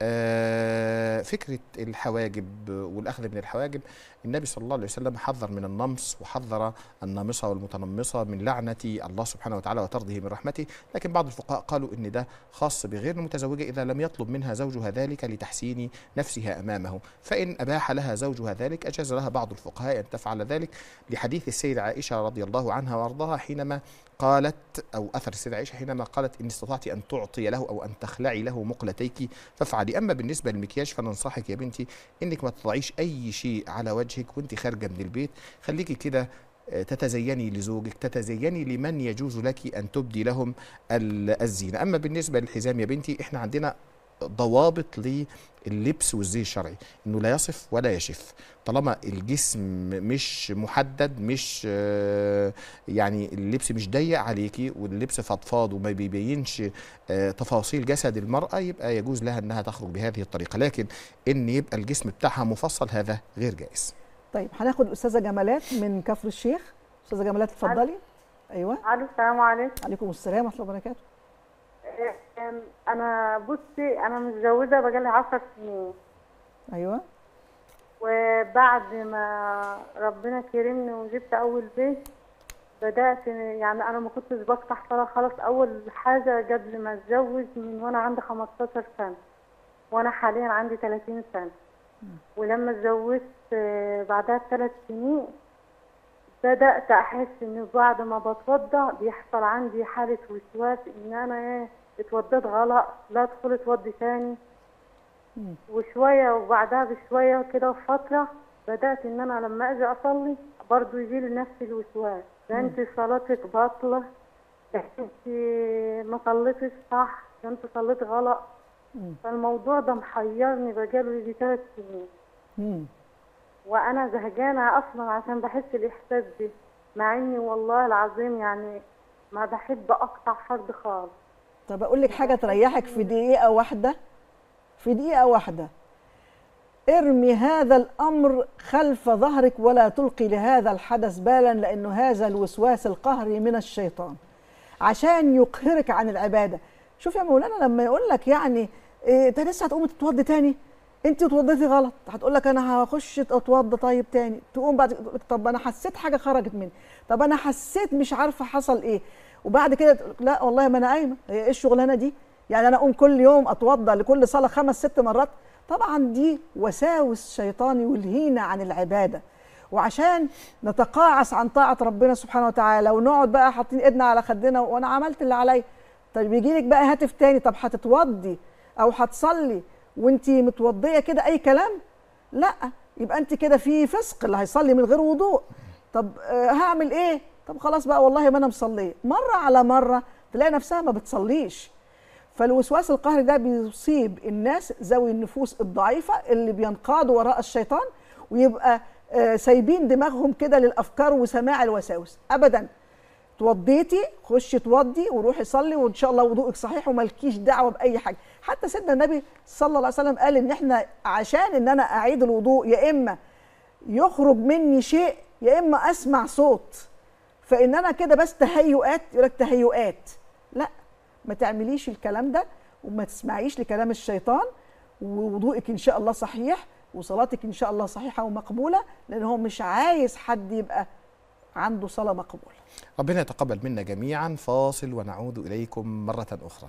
آه، فكرة الحواجب والأخذ من الحواجب النبي صلى الله عليه وسلم حذر من النمص وحذر النامصة والمتنمصة من لعنة الله سبحانه وتعالى وطرده من رحمته لكن بعض الفقهاء قالوا إن ده خاص بغير المتزوجة إذا لم يطلب منها زوجها ذلك لتحسين نفسها أمامه فإن أباح لها زوجها ذلك أجاز لها بعض الفقهاء أن تفعل ذلك لحديث السيدة عائشة رضي الله عنها وأرضاها حينما قالت أو أثر السيدة عائشة حينما قالت إن استطعت أن تعطي له أو أن تخلعي له مقلتيك فافعلي أما بالنسبة للمكياج فننصحك يا بنتي إنك ما تضعيش أي شيء على وجهك وأنت خارجة من البيت خليكي كده آه، تتزيني لزوجك تتزيني لمن يجوز لك أن تبدي لهم ال- الزينة أما بالنسبة للحزام يا بنتي إحنا عندنا ضوابط لللبس والزي الشرعي انه لا يصف ولا يشف طالما الجسم مش محدد مش آه، يعني اللبس مش ضيق عليكي واللبس فضفاض وما بيبينش آه، تفاصيل جسد المرأة يبقى يجوز لها انها تخرج بهذه الطريقة لكن ان يبقى الجسم بتاعها مفصل هذا غير جائز طيب هناخد الاستاذه جمالات من كفر الشيخ استاذه جمالات اتفضلي ايوه الو السلام عليكم عليكم السلام ورحمه الله وبركاته أم، انا بصي انا متجوزه بقالي عشر سنين ايوه وبعد ما ربنا كرمني وجبت اول بيت بدات يعني انا ما كنتش بفتح صلاه خالص اول حاجه قبل ما اتجوز من وانا عندي 15 سنه وانا حاليا عندي 30 سنه ولما اتجوزت آه، بعدها بثلاث سنين بدأت أحس إن بعد ما بتوضى بيحصل عندي حالة وسواس إن أنا إيه اتوضيت غلط لا أدخل اتوضي تاني وشوية وبعدها بشوية كده فترة بدأت إن أنا لما أجي أصلي برضو يجيلي نفس الوسواس ده أنت صلاتك باطلة ده أنت ما صليتش صح ده أنت صليت غلط فالموضوع ده محيرني بقاله يجي ثلاث سنين مم. وانا زهقانه اصلا عشان بحس الاحساس ده مع اني والله العظيم يعني ما بحب اقطع فرد خالص طب اقول لك حاجه تريحك في دقيقه واحده في دقيقه واحده ارمي هذا الامر خلف ظهرك ولا تلقي لهذا الحدث بالا لانه هذا الوسواس القهري من الشيطان عشان يقهرك عن العباده شوف يا مولانا لما يقول لك يعني إيه، انت لسه هتقوم تتوضي تاني انت اتوضيتي غلط هتقول لك انا هخش اتوضى طيب تاني تقوم بعد طب انا حسيت حاجه خرجت مني طب انا حسيت مش عارفه حصل ايه وبعد كده تقول لا والله ما انا قايمه هي ايه الشغلانه دي يعني انا اقوم كل يوم اتوضى لكل صلاه خمس ست مرات طبعا دي وساوس شيطاني يلهينا عن العباده وعشان نتقاعس عن طاعه ربنا سبحانه وتعالى ونقعد بقى حاطين ايدنا على خدنا وانا عملت اللي عليا طيب يجي لك بقى هاتف تاني طب هتتوضي او هتصلي وانت متوضيه كده اي كلام لا يبقى انت كده في فسق اللي هيصلي من غير وضوء طب آه، هعمل ايه طب خلاص بقى والله ما انا مصليه مره على مره تلاقي نفسها ما بتصليش فالوسواس القهري ده بيصيب الناس ذوي النفوس الضعيفه اللي بينقادوا وراء الشيطان ويبقى آه، سايبين دماغهم كده للافكار وسماع الوساوس ابدا توضيتي خشي توضي وروحي صلي وان شاء الله وضوءك صحيح ومالكيش دعوه باي حاجه حتى سيدنا النبي صلى الله عليه وسلم قال ان احنا عشان ان انا اعيد الوضوء يا اما يخرج مني شيء يا اما اسمع صوت فان انا كده بس تهيؤات يقول لك تهيؤات لا ما تعمليش الكلام ده وما تسمعيش لكلام الشيطان ووضوءك ان شاء الله صحيح وصلاتك ان شاء الله صحيحه ومقبوله لان هو مش عايز حد يبقى عنده صلاه مقبوله ربنا يتقبل منا جميعا فاصل ونعود إليكم مرة أخرى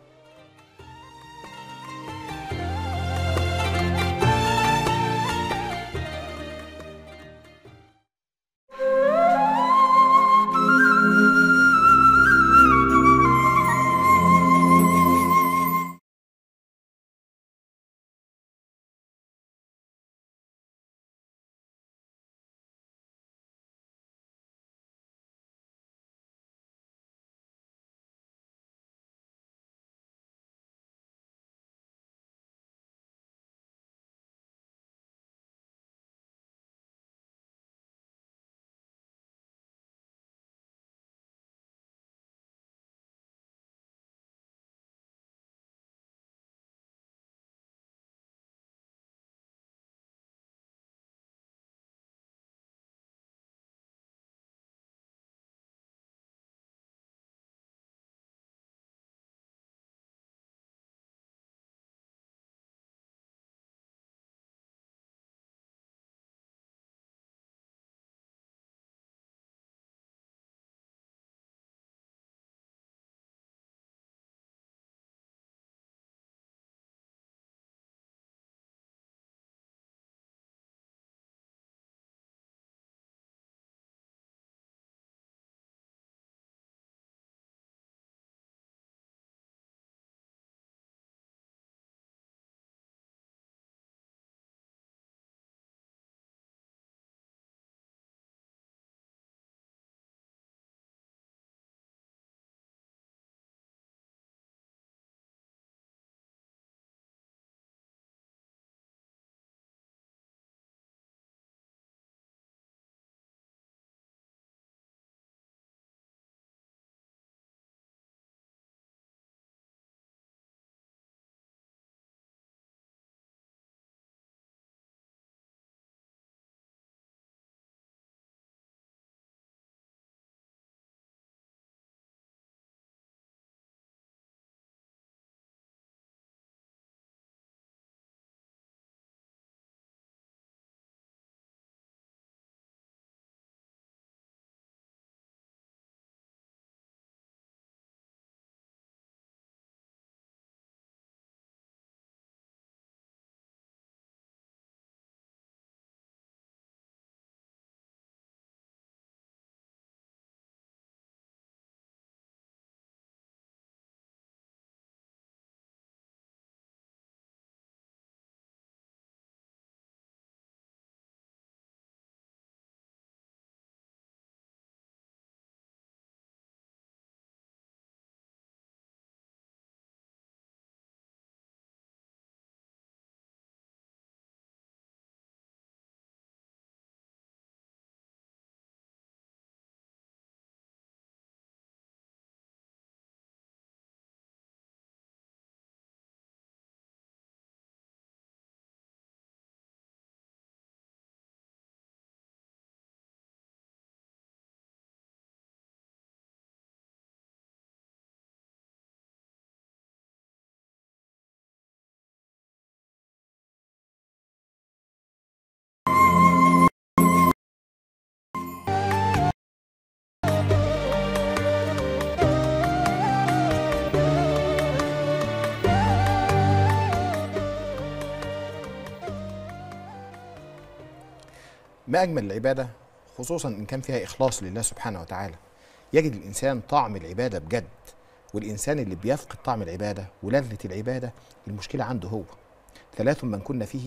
ما أجمل العبادة خصوصا إن كان فيها إخلاص لله سبحانه وتعالى يجد الإنسان طعم العبادة بجد والإنسان اللي بيفقد طعم العبادة ولذة العبادة المشكلة عنده هو ثلاث من كنا فيه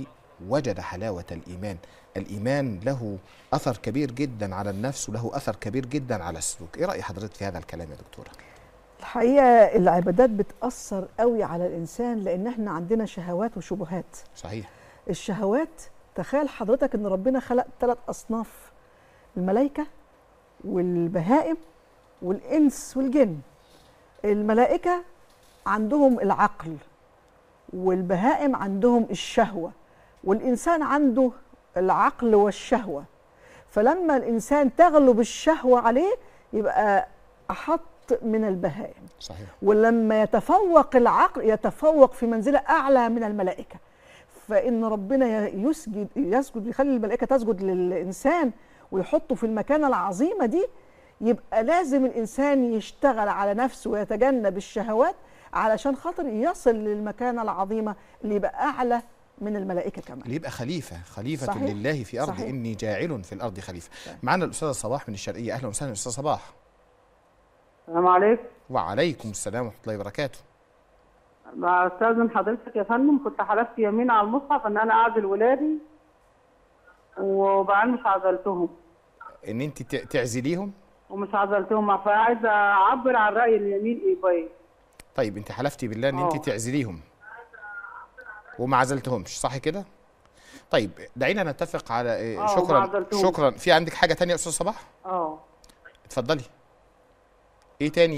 وجد حلاوة الإيمان الإيمان له أثر كبير جدا على النفس وله أثر كبير جدا على السلوك إيه رأي حضرتك في هذا الكلام يا دكتورة؟ الحقيقه العبادات بتاثر قوي على الانسان لان احنا عندنا شهوات وشبهات صحيح الشهوات تخيل حضرتك ان ربنا خلق ثلاث اصناف الملائكه والبهائم والانس والجن الملائكه عندهم العقل والبهائم عندهم الشهوه والانسان عنده العقل والشهوه فلما الانسان تغلب الشهوه عليه يبقى احط من البهائم صحيح ولما يتفوق العقل يتفوق في منزله اعلى من الملائكه فان ربنا يسجد يسجد يخلي الملائكه تسجد للانسان ويحطه في المكانه العظيمه دي يبقى لازم الانسان يشتغل على نفسه ويتجنب الشهوات علشان خاطر يصل للمكانه العظيمه اللي يبقى اعلى من الملائكه كمان اللي يبقى خليفة خليفة صحيح. لله في أرض صحيح. إني جاعل في الأرض خليفة معنا الأستاذة صباح من الشرقية أهلا وسهلا أستاذ صباح السلام عليكم وعليكم السلام ورحمة الله وبركاته بستاذن حضرتك يا فندم كنت حلفت يمين على المصحف ان انا اعزل ولادي وبعدين مش عزلتهم إن أنت ت- تعزليهم ومش عزلتهم فعايزه اعبر عن راي اليمين ايه باين طيب أنت حلفتي بالله إن آه. أنت تعزليهم وما عزلتهمش صح كده؟ طيب دعينا نتفق على إيه، آه، وما شكرا عزلتهمش. شكرا في عندك حاجة تانية يا أستاذ صباح؟ اه اتفضلي ايه تاني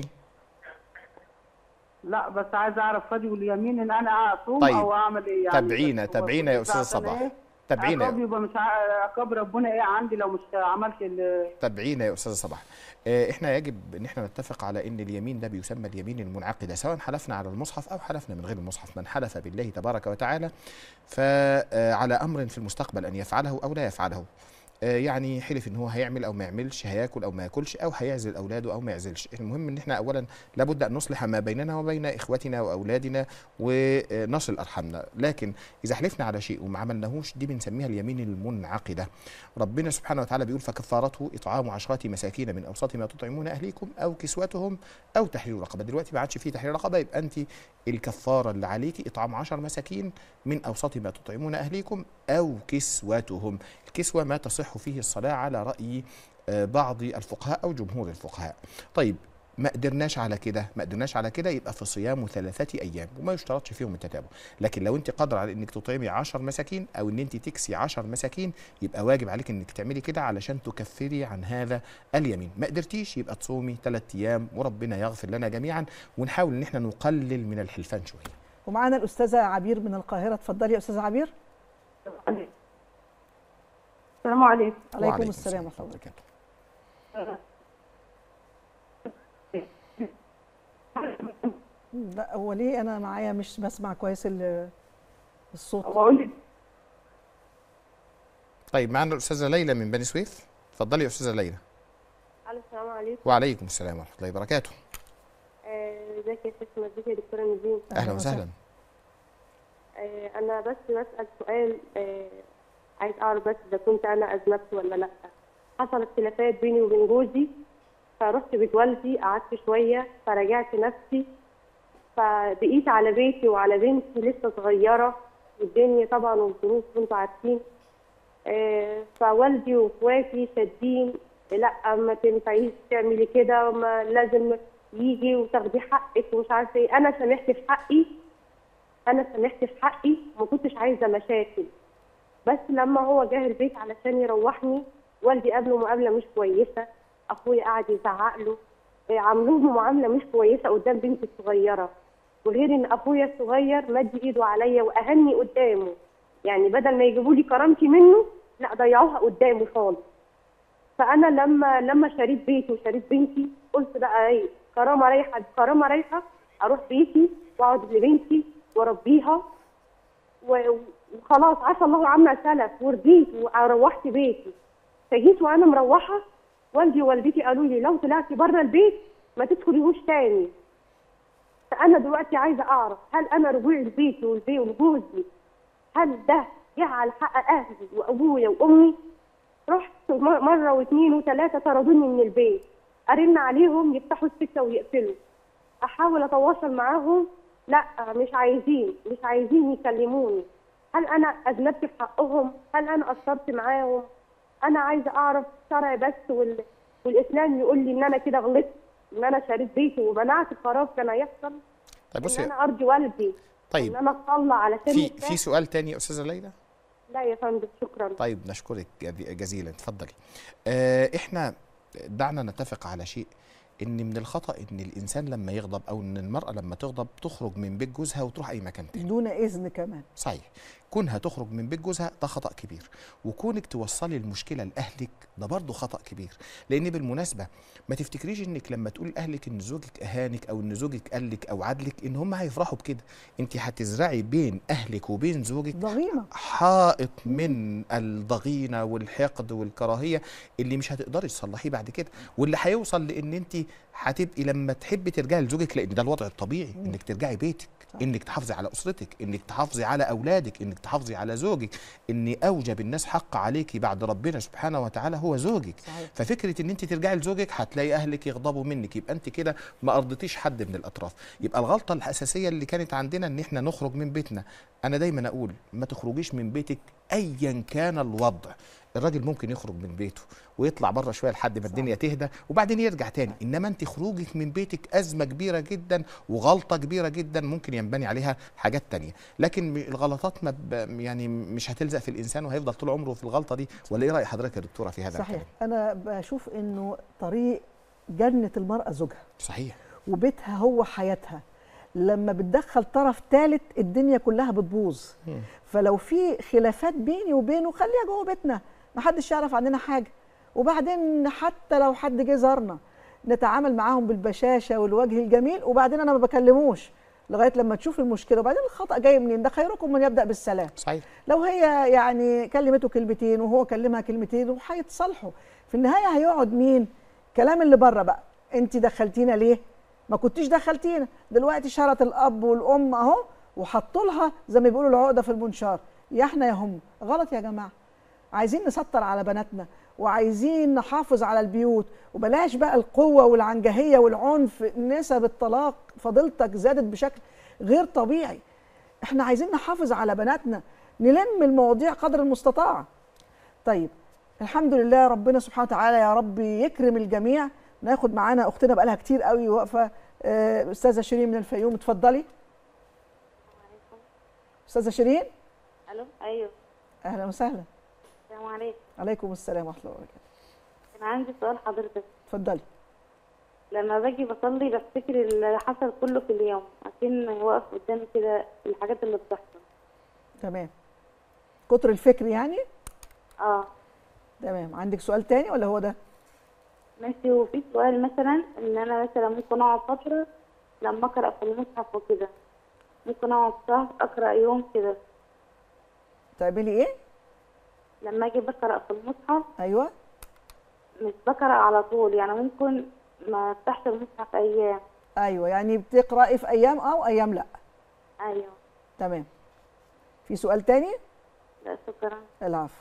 لا بس عايزه اعرف فدي اليمين ان انا اصوم طيب. او اعمل ايه يعني تابعينا تابعينا يا استاذ عشان صباح إيه؟ تابعينا عقاب يبقى مش ع- عقاب ربنا ايه عندي لو مش عملت ال- تابعينا يا استاذ صباح آه، احنا يجب ان احنا نتفق على ان اليمين ده بيسمى اليمين المنعقده سواء حلفنا على المصحف او حلفنا من غير المصحف من حلف بالله تبارك وتعالى فعلى امر في المستقبل ان يفعله او لا يفعله آه، يعني حلف ان هو هيعمل او ما يعملش هياكل او ما ياكلش او هيعزل اولاده او ما يعزلش المهم ان احنا اولا لابد ان نصلح ما بيننا وبين اخوتنا واولادنا ونصل ارحامنا لكن اذا حلفنا على شيء وما عملناهوش دي بنسميها اليمين المنعقده ربنا سبحانه وتعالى بيقول فكفارته اطعام عشرة مساكين من اوسط ما تطعمون اهليكم او كسوتهم او تحرير رقبه دلوقتي ما عادش فيه تحرير رقبه يبقى انت الكفاره اللي عليكي اطعام عشر مساكين من اوسط ما تطعمون اهليكم او كسوتهم الكسوه ما تصح فيه الصلاه على راي آه، بعض الفقهاء او جمهور الفقهاء طيب ما قدرناش على كده ما قدرناش على كده يبقى في صيام ثلاثة أيام وما يشترطش فيهم التتابع لكن لو أنت قادرة على أنك تطعمي عشر مساكين أو أن أنت تكسي عشر مساكين يبقى واجب عليك أنك تعملي كده علشان تكفري عن هذا اليمين ما قدرتيش يبقى تصومي ثلاثة أيام وربنا يغفر لنا جميعا ونحاول أن احنا نقلل من الحلفان شوية ومعانا الاستاذه عبير من القاهره اتفضلي يا استاذه عبير السلام عليكم عليكم السلام ورحمه الله وبركاته لا هو ليه انا معايا مش بسمع كويس ال- الصوت بقول طيب معنا الأستاذة ليلى من بني سويف اتفضلي يا أستاذة ليلى الو السلام عليكم وعليكم السلام ورحمة الله وبركاته آه، ازيك يا ست مجدي يا دكتوره نزين أهلا وسهلا آه، انا بس بسال سؤال آه، عايز اعرف بس اذا كنت انا اذنبت ولا لا حصلت خلافات بيني وبين جوزي فرحت بيت والدي قعدت شويه فرجعت نفسي فبقيت على بيتي وعلى بنتي لسه صغيره والدنيا طبعا والظروف انتوا عارفين آه، فوالدي واخواتي شادين لا ما تنفعيش تعملي كده ما لازم يجي وتاخدي حقك ومش عارفه ايه انا سامحت في حقي انا سامحت في حقي وما كنتش عايزه مشاكل بس لما هو جه البيت علشان يروحني والدي قابله مقابله مش كويسه اخويا قعد يزعق له إيه، عاملوه معامله مش كويسه قدام بنتي الصغيره وغير ان اخويا الصغير مد ايده عليا واهني قدامه يعني بدل ما يجيبوا لي كرامتي منه لا ضيعوها قدامه خالص فانا لما لما شريت بيتي وشريت بنتي قلت بقى ايه كرامه رايحه كرامه رايحه اروح بيتي واقعد لبنتي واربيها و- وخلاص عسى الله عما سلف ورضيت وروحت بيتي فجيت وانا مروحه والدي ووالدتي قالوا لي لو طلعتي بره البيت ما تدخليهوش تاني فانا دلوقتي عايزه اعرف هل انا رجوعي لبيتي والبيت وجوزي هل ده جه على حق اهلي وابويا وامي رحت م- مره واثنين وثلاثه طردوني من البيت ارن عليهم يفتحوا السكه ويقفلوا احاول اتواصل معاهم لا مش عايزين مش عايزين يكلموني هل انا اذنبت في حقهم هل انا قصرت معاهم انا عايزه اعرف شرع بس وال... والاسلام يقول لي ان انا كده غلطت ان انا شريت بيتي ومنعت قرار كان هيحصل طيب ان بصي انا ارضي والدي طيب ان انا اطلع علشان في يرتاح. في سؤال تاني يا استاذه ليلى لا يا فندم شكرا طيب نشكرك جزي- جزيلا اتفضلي آه احنا دعنا نتفق على شيء ان من الخطا ان الانسان لما يغضب او ان المراه لما تغضب تخرج من بيت جوزها وتروح اي مكان تاني دون اذن كمان صحيح كونها تخرج من بيت جوزها ده خطا كبير وكونك توصلي المشكله لاهلك ده برضه خطا كبير لان بالمناسبه ما تفتكريش انك لما تقول لاهلك ان زوجك اهانك او ان زوجك قال لك او عدلك ان هم هيفرحوا بكده انت هتزرعي بين اهلك وبين زوجك ضغينه حائط من الضغينه والحقد والكراهيه اللي مش هتقدري تصلحيه بعد كده واللي هيوصل لان انت هتبقي لما تحبي ترجعي لزوجك لان ده الوضع الطبيعي انك ترجعي بيتك انك تحافظي على اسرتك انك تحافظي على اولادك انك تحافظي على زوجك ان اوجب الناس حق عليكي بعد ربنا سبحانه وتعالى هو زوجك صحيح. ففكره ان انت ترجعي لزوجك هتلاقي اهلك يغضبوا منك يبقى انت كده ما ارضتيش حد من الاطراف يبقى الغلطه الاساسيه اللي كانت عندنا ان احنا نخرج من بيتنا انا دايما اقول ما تخرجيش من بيتك ايا كان الوضع الراجل ممكن يخرج من بيته ويطلع بره شويه لحد ما الدنيا تهدى وبعدين يرجع تاني انما انت خروجك من بيتك ازمه كبيره جدا وغلطه كبيره جدا ممكن ينبني عليها حاجات تانية لكن م- الغلطات ما ب... يعني مش هتلزق في الانسان وهيفضل طول عمره في الغلطه دي ولا ايه راي حضرتك يا دكتوره في هذا صحيح الكلام انا بشوف انه طريق جنه المراه زوجها صحيح وبيتها هو حياتها لما بتدخل طرف ثالث الدنيا كلها بتبوظ مم. فلو في خلافات بيني وبينه خليها جوه بيتنا ما حدش يعرف عننا حاجه وبعدين حتى لو حد جه زارنا نتعامل معاهم بالبشاشه والوجه الجميل وبعدين انا ما بكلموش لغايه لما تشوف المشكله وبعدين الخطا جاي منين ده خيركم من يبدا بالسلام صحيح لو هي يعني كلمته كلمتين وهو كلمها كلمتين وهيتصالحوا في النهايه هيقعد مين كلام اللي بره بقى انت دخلتينا ليه ما كنتيش دخلتينا دلوقتي شرط الاب والام اهو وحطوا لها زي ما بيقولوا العقده في المنشار يا احنا يا هم غلط يا جماعه عايزين نسطر على بناتنا وعايزين نحافظ على البيوت وبلاش بقى القوة والعنجهية والعنف نسب الطلاق فضيلتك زادت بشكل غير طبيعي احنا عايزين نحافظ على بناتنا نلم المواضيع قدر المستطاع طيب الحمد لله ربنا سبحانه وتعالى يا رب يكرم الجميع ناخد معانا اختنا بقالها كتير قوي واقفه آه، استاذه شيرين من الفيوم اتفضلي استاذه شيرين الو ايوه اهلا وسهلا السلام عليكم عليكم السلام ورحمه الله وبركاته انا عندي سؤال حضرتك اتفضلي لما باجي بصلي بفتكر اللي حصل كله في اليوم عشان واقف قدامي كده الحاجات اللي بتحصل تمام كتر الفكر يعني اه تمام عندك سؤال تاني ولا هو ده ماشي وفي سؤال مثلا ان انا مثلا ممكن اقعد فتره لما اقرا في المصحف وكده ممكن اقعد شهر اقرا يوم كده تعملي ايه لما اجي بقرا في المصحف ايوه مش بقرا على طول يعني ممكن ما افتحش المصحف ايام ايوه يعني بتقراي في ايام اه وايام لا ايوه تمام في سؤال تاني لا شكرا العفو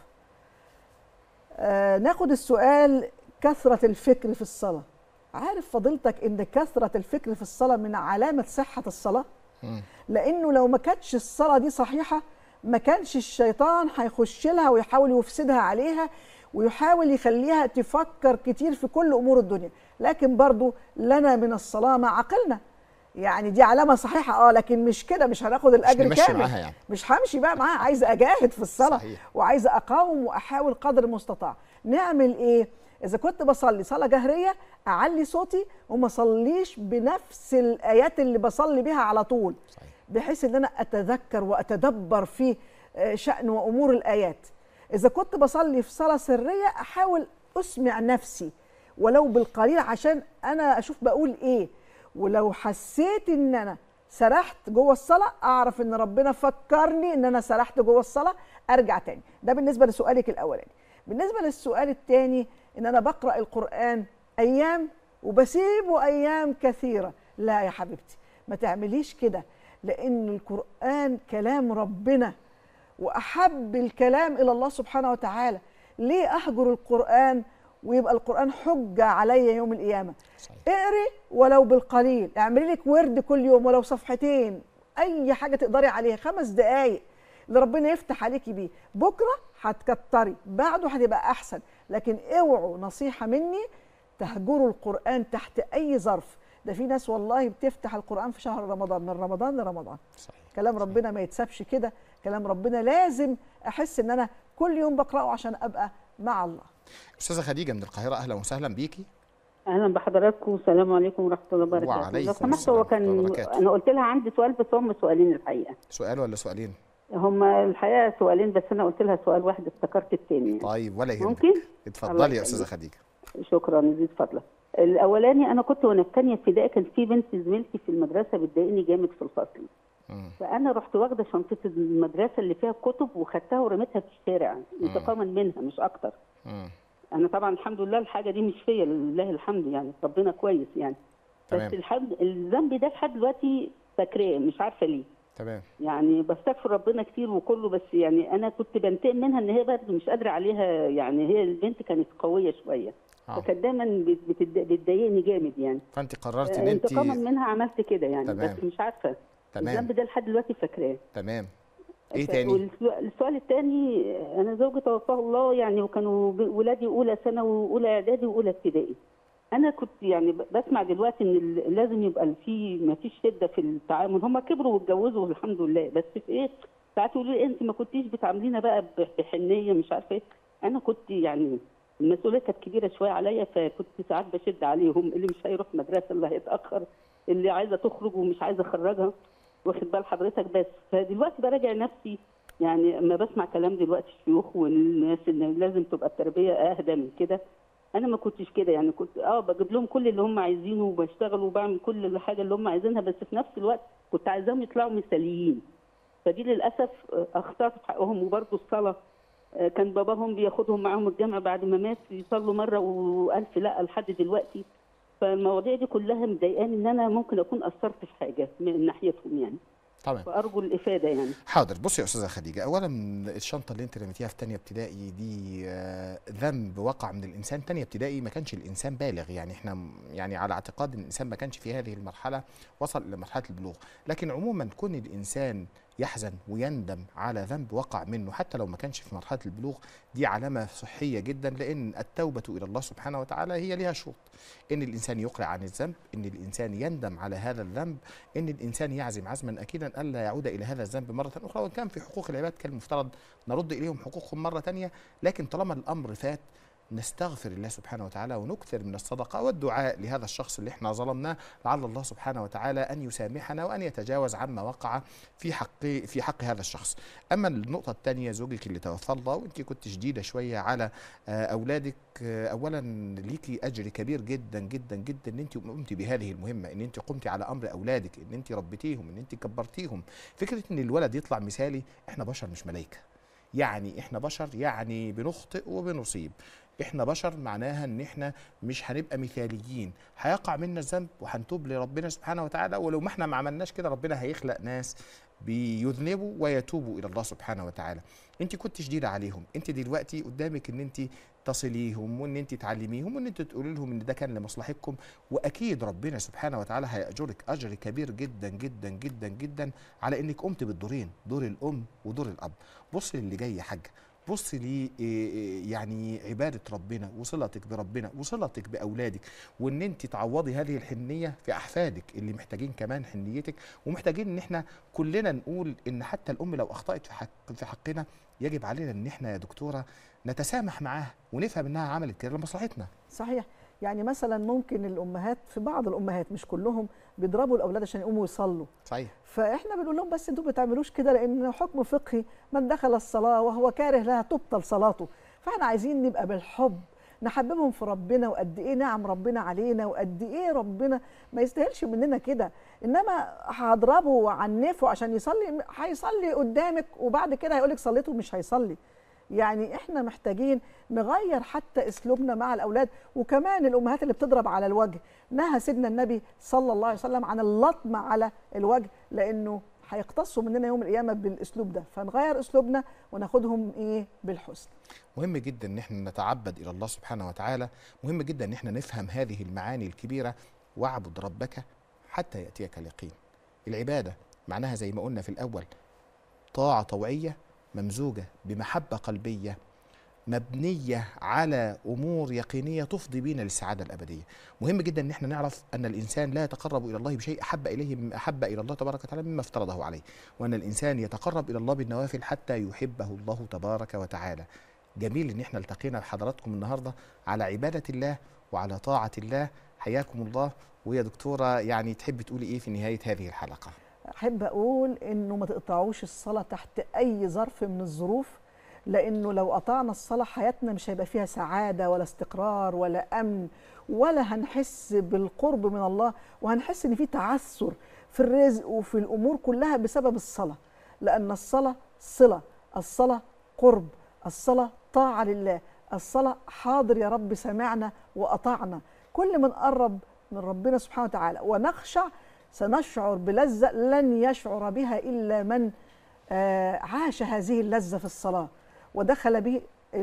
آه ناخد السؤال كثرة الفكر في الصلاة عارف فضيلتك ان كثرة الفكر في الصلاة من علامة صحة الصلاة لانه لو ما كانتش الصلاة دي صحيحة ما كانش الشيطان هيخش لها ويحاول يفسدها عليها ويحاول يخليها تفكر كتير في كل امور الدنيا لكن برضو لنا من الصلاة ما عقلنا يعني دي علامة صحيحة اه لكن مش كده مش هناخد الاجر نمشي كامل معاها يعني. مش همشي بقى معاها عايزة اجاهد في الصلاة صحيح. وعايزة اقاوم واحاول قدر المستطاع نعمل ايه اذا كنت بصلي صلاة جهرية اعلي صوتي وما اصليش بنفس الايات اللي بصلي بيها على طول بحيث ان انا اتذكر واتدبر في آه، شأن وامور الايات اذا كنت بصلي في صلاة سرية احاول اسمع نفسي ولو بالقليل عشان انا اشوف بقول ايه ولو حسيت ان انا سرحت جوه الصلاه اعرف ان ربنا فكرني ان انا سرحت جوه الصلاه ارجع تاني ده بالنسبه لسؤالك الاولاني بالنسبه للسؤال الثاني ان انا بقرا القران ايام وبسيبه ايام كثيره لا يا حبيبتي ما تعمليش كده لان القران كلام ربنا واحب الكلام الى الله سبحانه وتعالى ليه اهجر القران ويبقى القران حجه عليا يوم القيامه اقري ولو بالقليل اعملي لك ورد كل يوم ولو صفحتين اي حاجه تقدري عليها خمس دقائق اللي ربنا يفتح عليكي بيه بكره هتكتري بعده هتبقى احسن لكن اوعوا نصيحه مني تهجروا القران تحت اي ظرف ده في ناس والله بتفتح القران في شهر رمضان من رمضان لرمضان صحيح. كلام ربنا ما يتسابش كده كلام ربنا لازم احس ان انا كل يوم بقراه عشان ابقى مع الله استاذه خديجه من القاهره اهلا وسهلا بيكي اهلا بحضراتكم والسلام عليكم ورحمه الله وبركاته وعليكم لو سمحت السلام هو ورحمة الله كان وبركاته. انا قلت لها عندي سؤال بس هم سؤالين الحقيقه سؤال ولا سؤالين هم الحقيقه سؤالين بس انا قلت لها سؤال واحد افتكرت الثاني يعني. طيب ولا يهمك ممكن الله اتفضلي يا استاذه يخليك. خديجه شكرا يزيد فضلك الاولاني انا كنت وانا في ثانيه ابتدائي كان في بنت زميلتي في المدرسه بتضايقني جامد في الفصل مم. فانا رحت واخده شنطه المدرسه اللي فيها كتب وخدتها ورميتها في الشارع مم. انتقاما منها مش اكتر مم. انا طبعا الحمد لله الحاجه دي مش فيا لله الحمد يعني ربنا كويس يعني تمام. بس الحمد الذنب ده لحد دلوقتي فاكراه مش عارفه ليه تمام يعني بستغفر ربنا كتير وكله بس يعني انا كنت بنتقم منها ان هي برضه مش قادره عليها يعني هي البنت كانت قويه شويه آه. فكانت دايما بت- بتد- بتضايقني جامد يعني فانت قررت ان آه، انت انتقاما منها عملت كده يعني تمام. بس مش عارفه تمام. الذنب ده لحد دلوقتي فاكراه تمام ايه ف- تاني والسؤال السؤال الثاني انا زوجي توفاه الله يعني وكانوا ب- ولادي اولى ثانوي واولى اعدادي واولى ابتدائي انا كنت يعني ب- بسمع دلوقتي ان ال- لازم يبقى في ما فيش شده في التعامل هم كبروا واتجوزوا الحمد لله بس في ايه ساعات يقولوا لي انت ما كنتيش بتعاملينا بقى ب- بحنيه مش عارفه ايه انا كنت يعني المسؤوليه كانت كبيره شويه عليا فكنت ساعات بشد عليهم اللي مش هيروح مدرسه اللي هيتاخر اللي عايزه تخرج ومش عايزه اخرجها واخد بال حضرتك بس فدلوقتي براجع نفسي يعني اما بسمع كلام دلوقتي الشيوخ والناس ان لازم تبقى التربيه اهدى من كده انا ما كنتش كده يعني كنت اه بجيب لهم كل اللي هم عايزينه وبشتغل وبعمل كل الحاجه اللي هم عايزينها بس في نفس الوقت كنت عايزاهم يطلعوا مثاليين فدي للاسف آه، اخطات في حقهم وبرضه الصلاه آه، كان باباهم بياخدهم معاهم الجامعه بعد ما مات يصلوا مره والف لا لحد دلوقتي فالمواضيع دي كلها مضايقاني ان انا ممكن اكون اثرت في حاجه من ناحيتهم يعني تمام فارجو الافاده يعني حاضر بصي يا استاذه خديجه اولا الشنطه اللي انت رميتيها في تانية ابتدائي دي آه، ذنب وقع من الانسان تانية ابتدائي ما كانش الانسان بالغ يعني احنا م- يعني على اعتقاد ان الانسان ما كانش في هذه المرحله وصل الى مرحله البلوغ لكن عموما كون الانسان يحزن ويندم على ذنب وقع منه حتى لو ما كانش في مرحله البلوغ دي علامه صحيه جدا لان التوبه الى الله سبحانه وتعالى هي لها شروط ان الانسان يقلع عن الذنب ان الانسان يندم على هذا الذنب ان الانسان يعزم عزما اكيدا الا يعود الى هذا الذنب مره اخرى وان كان في حقوق العباد كان المفترض نرد اليهم حقوقهم مره ثانيه لكن طالما الامر فات نستغفر الله سبحانه وتعالى ونكثر من الصدقه والدعاء لهذا الشخص اللي احنا ظلمناه لعل الله سبحانه وتعالى ان يسامحنا وان يتجاوز عما وقع في حق في حق هذا الشخص. اما النقطه الثانيه زوجك اللي توفى الله وانت كنت شديده شويه على آه، اولادك آه، اولا ليكي اجر كبير جدا جدا جدا ان انت قمتي بهذه المهمه ان انت قمتي على امر اولادك ان انت ربيتيهم ان انت كبرتيهم فكره ان الولد يطلع مثالي احنا بشر مش ملائكه يعني احنا بشر يعني بنخطئ وبنصيب احنا بشر معناها ان احنا مش هنبقى مثاليين هيقع منا الذنب وهنتوب لربنا سبحانه وتعالى ولو ما احنا ما عملناش كده ربنا هيخلق ناس بيذنبوا ويتوبوا الى الله سبحانه وتعالى انت كنت شديده عليهم انت دلوقتي قدامك ان انت تصليهم وان انت تعلميهم وان انت تقولي لهم ان ده كان لمصلحتكم واكيد ربنا سبحانه وتعالى هيأجرك اجر كبير جدا جدا جدا جدا على انك قمت بالدورين دور الام ودور الاب بص للي جاي يا حاجه بص لي يعني عباده ربنا وصلتك بربنا وصلتك باولادك وان انت تعوضي هذه الحنيه في احفادك اللي محتاجين كمان حنيتك ومحتاجين ان احنا كلنا نقول ان حتى الام لو اخطات في حق في حقنا يجب علينا ان احنا يا دكتوره نتسامح معاها ونفهم انها عملت كده لمصلحتنا صحيح يعني مثلا ممكن الامهات في بعض الامهات مش كلهم بيضربوا الاولاد عشان يقوموا يصلوا صحيح فاحنا بنقول لهم بس انتوا ما بتعملوش كده لان حكم فقهي من دخل الصلاه وهو كاره لها تبطل صلاته فاحنا عايزين نبقى بالحب نحببهم في ربنا وقد ايه نعم ربنا علينا وقد ايه ربنا ما يستاهلش مننا كده انما هضربه وعنفه عشان يصلي هيصلي قدامك وبعد كده هيقول لك صليته ومش هيصلي يعني احنا محتاجين نغير حتى اسلوبنا مع الاولاد وكمان الامهات اللي بتضرب على الوجه نهى سيدنا النبي صلى الله عليه وسلم عن اللطم على الوجه لانه هيقتصوا مننا يوم القيامه بالاسلوب ده فنغير اسلوبنا وناخدهم ايه بالحسن مهم جدا ان احنا نتعبد الى الله سبحانه وتعالى مهم جدا ان احنا نفهم هذه المعاني الكبيره واعبد ربك حتى ياتيك اليقين العباده معناها زي ما قلنا في الاول طاعه طوعيه ممزوجه بمحبه قلبيه مبنيه على امور يقينيه تفضي بينا للسعاده الابديه. مهم جدا ان احنا نعرف ان الانسان لا يتقرب الى الله بشيء احب اليه مما احب الى الله تبارك وتعالى مما افترضه عليه، وان الانسان يتقرب الى الله بالنوافل حتى يحبه الله تبارك وتعالى. جميل ان احنا التقينا لحضراتكم النهارده على عباده الله وعلى طاعه الله، حياكم الله ويا دكتوره يعني تحب تقولي ايه في نهايه هذه الحلقه؟ احب اقول انه ما تقطعوش الصلاه تحت اي ظرف من الظروف لانه لو قطعنا الصلاه حياتنا مش هيبقى فيها سعاده ولا استقرار ولا امن ولا هنحس بالقرب من الله وهنحس ان في تعثر في الرزق وفي الامور كلها بسبب الصلاه لان الصلاه صله الصلاه قرب الصلاه طاعه لله الصلاه حاضر يا رب سمعنا واطعنا كل من قرب من ربنا سبحانه وتعالى ونخشع سنشعر بلذه لن يشعر بها الا من آه، عاش هذه اللذه في الصلاه ودخل به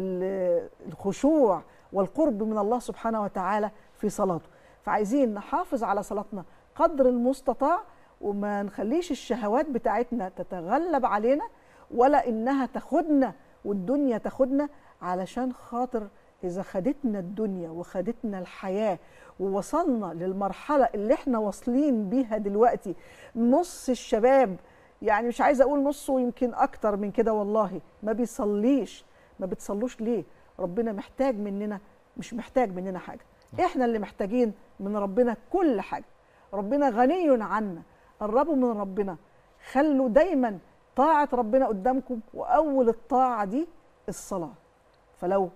ال- الخشوع والقرب من الله سبحانه وتعالى في صلاته فعايزين نحافظ على صلاتنا قدر المستطاع وما نخليش الشهوات بتاعتنا تتغلب علينا ولا انها تاخدنا والدنيا تاخدنا علشان خاطر اذا خدتنا الدنيا وخدتنا الحياه ووصلنا للمرحله اللي احنا واصلين بيها دلوقتي نص الشباب يعني مش عايزه اقول نص ويمكن اكتر من كده والله ما بيصليش ما بتصلوش ليه ربنا محتاج مننا مش محتاج مننا حاجه احنا اللي محتاجين من ربنا كل حاجه ربنا غني عنا قربوا من ربنا خلوا دايما طاعه ربنا قدامكم واول الطاعه دي الصلاه فلو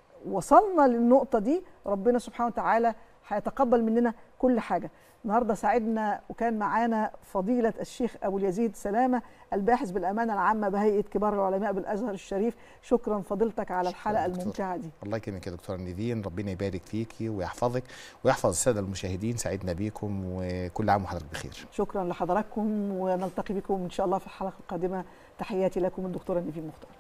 وصلنا للنقطة دي ربنا سبحانه وتعالى هيتقبل مننا كل حاجة النهاردة ساعدنا وكان معانا فضيلة الشيخ أبو اليزيد سلامة الباحث بالأمانة العامة بهيئة كبار العلماء بالأزهر الشريف شكرا فضيلتك على الحلقة دكتور. الممتعة دي الله يكرمك يا دكتوره نيفين ربنا يبارك فيكي ويحفظك ويحفظ الساده المشاهدين سعدنا بيكم وكل عام وحضرتك بخير شكرا لحضراتكم ونلتقي بكم إن شاء الله في الحلقة القادمة تحياتي لكم الدكتورة نيفين مختار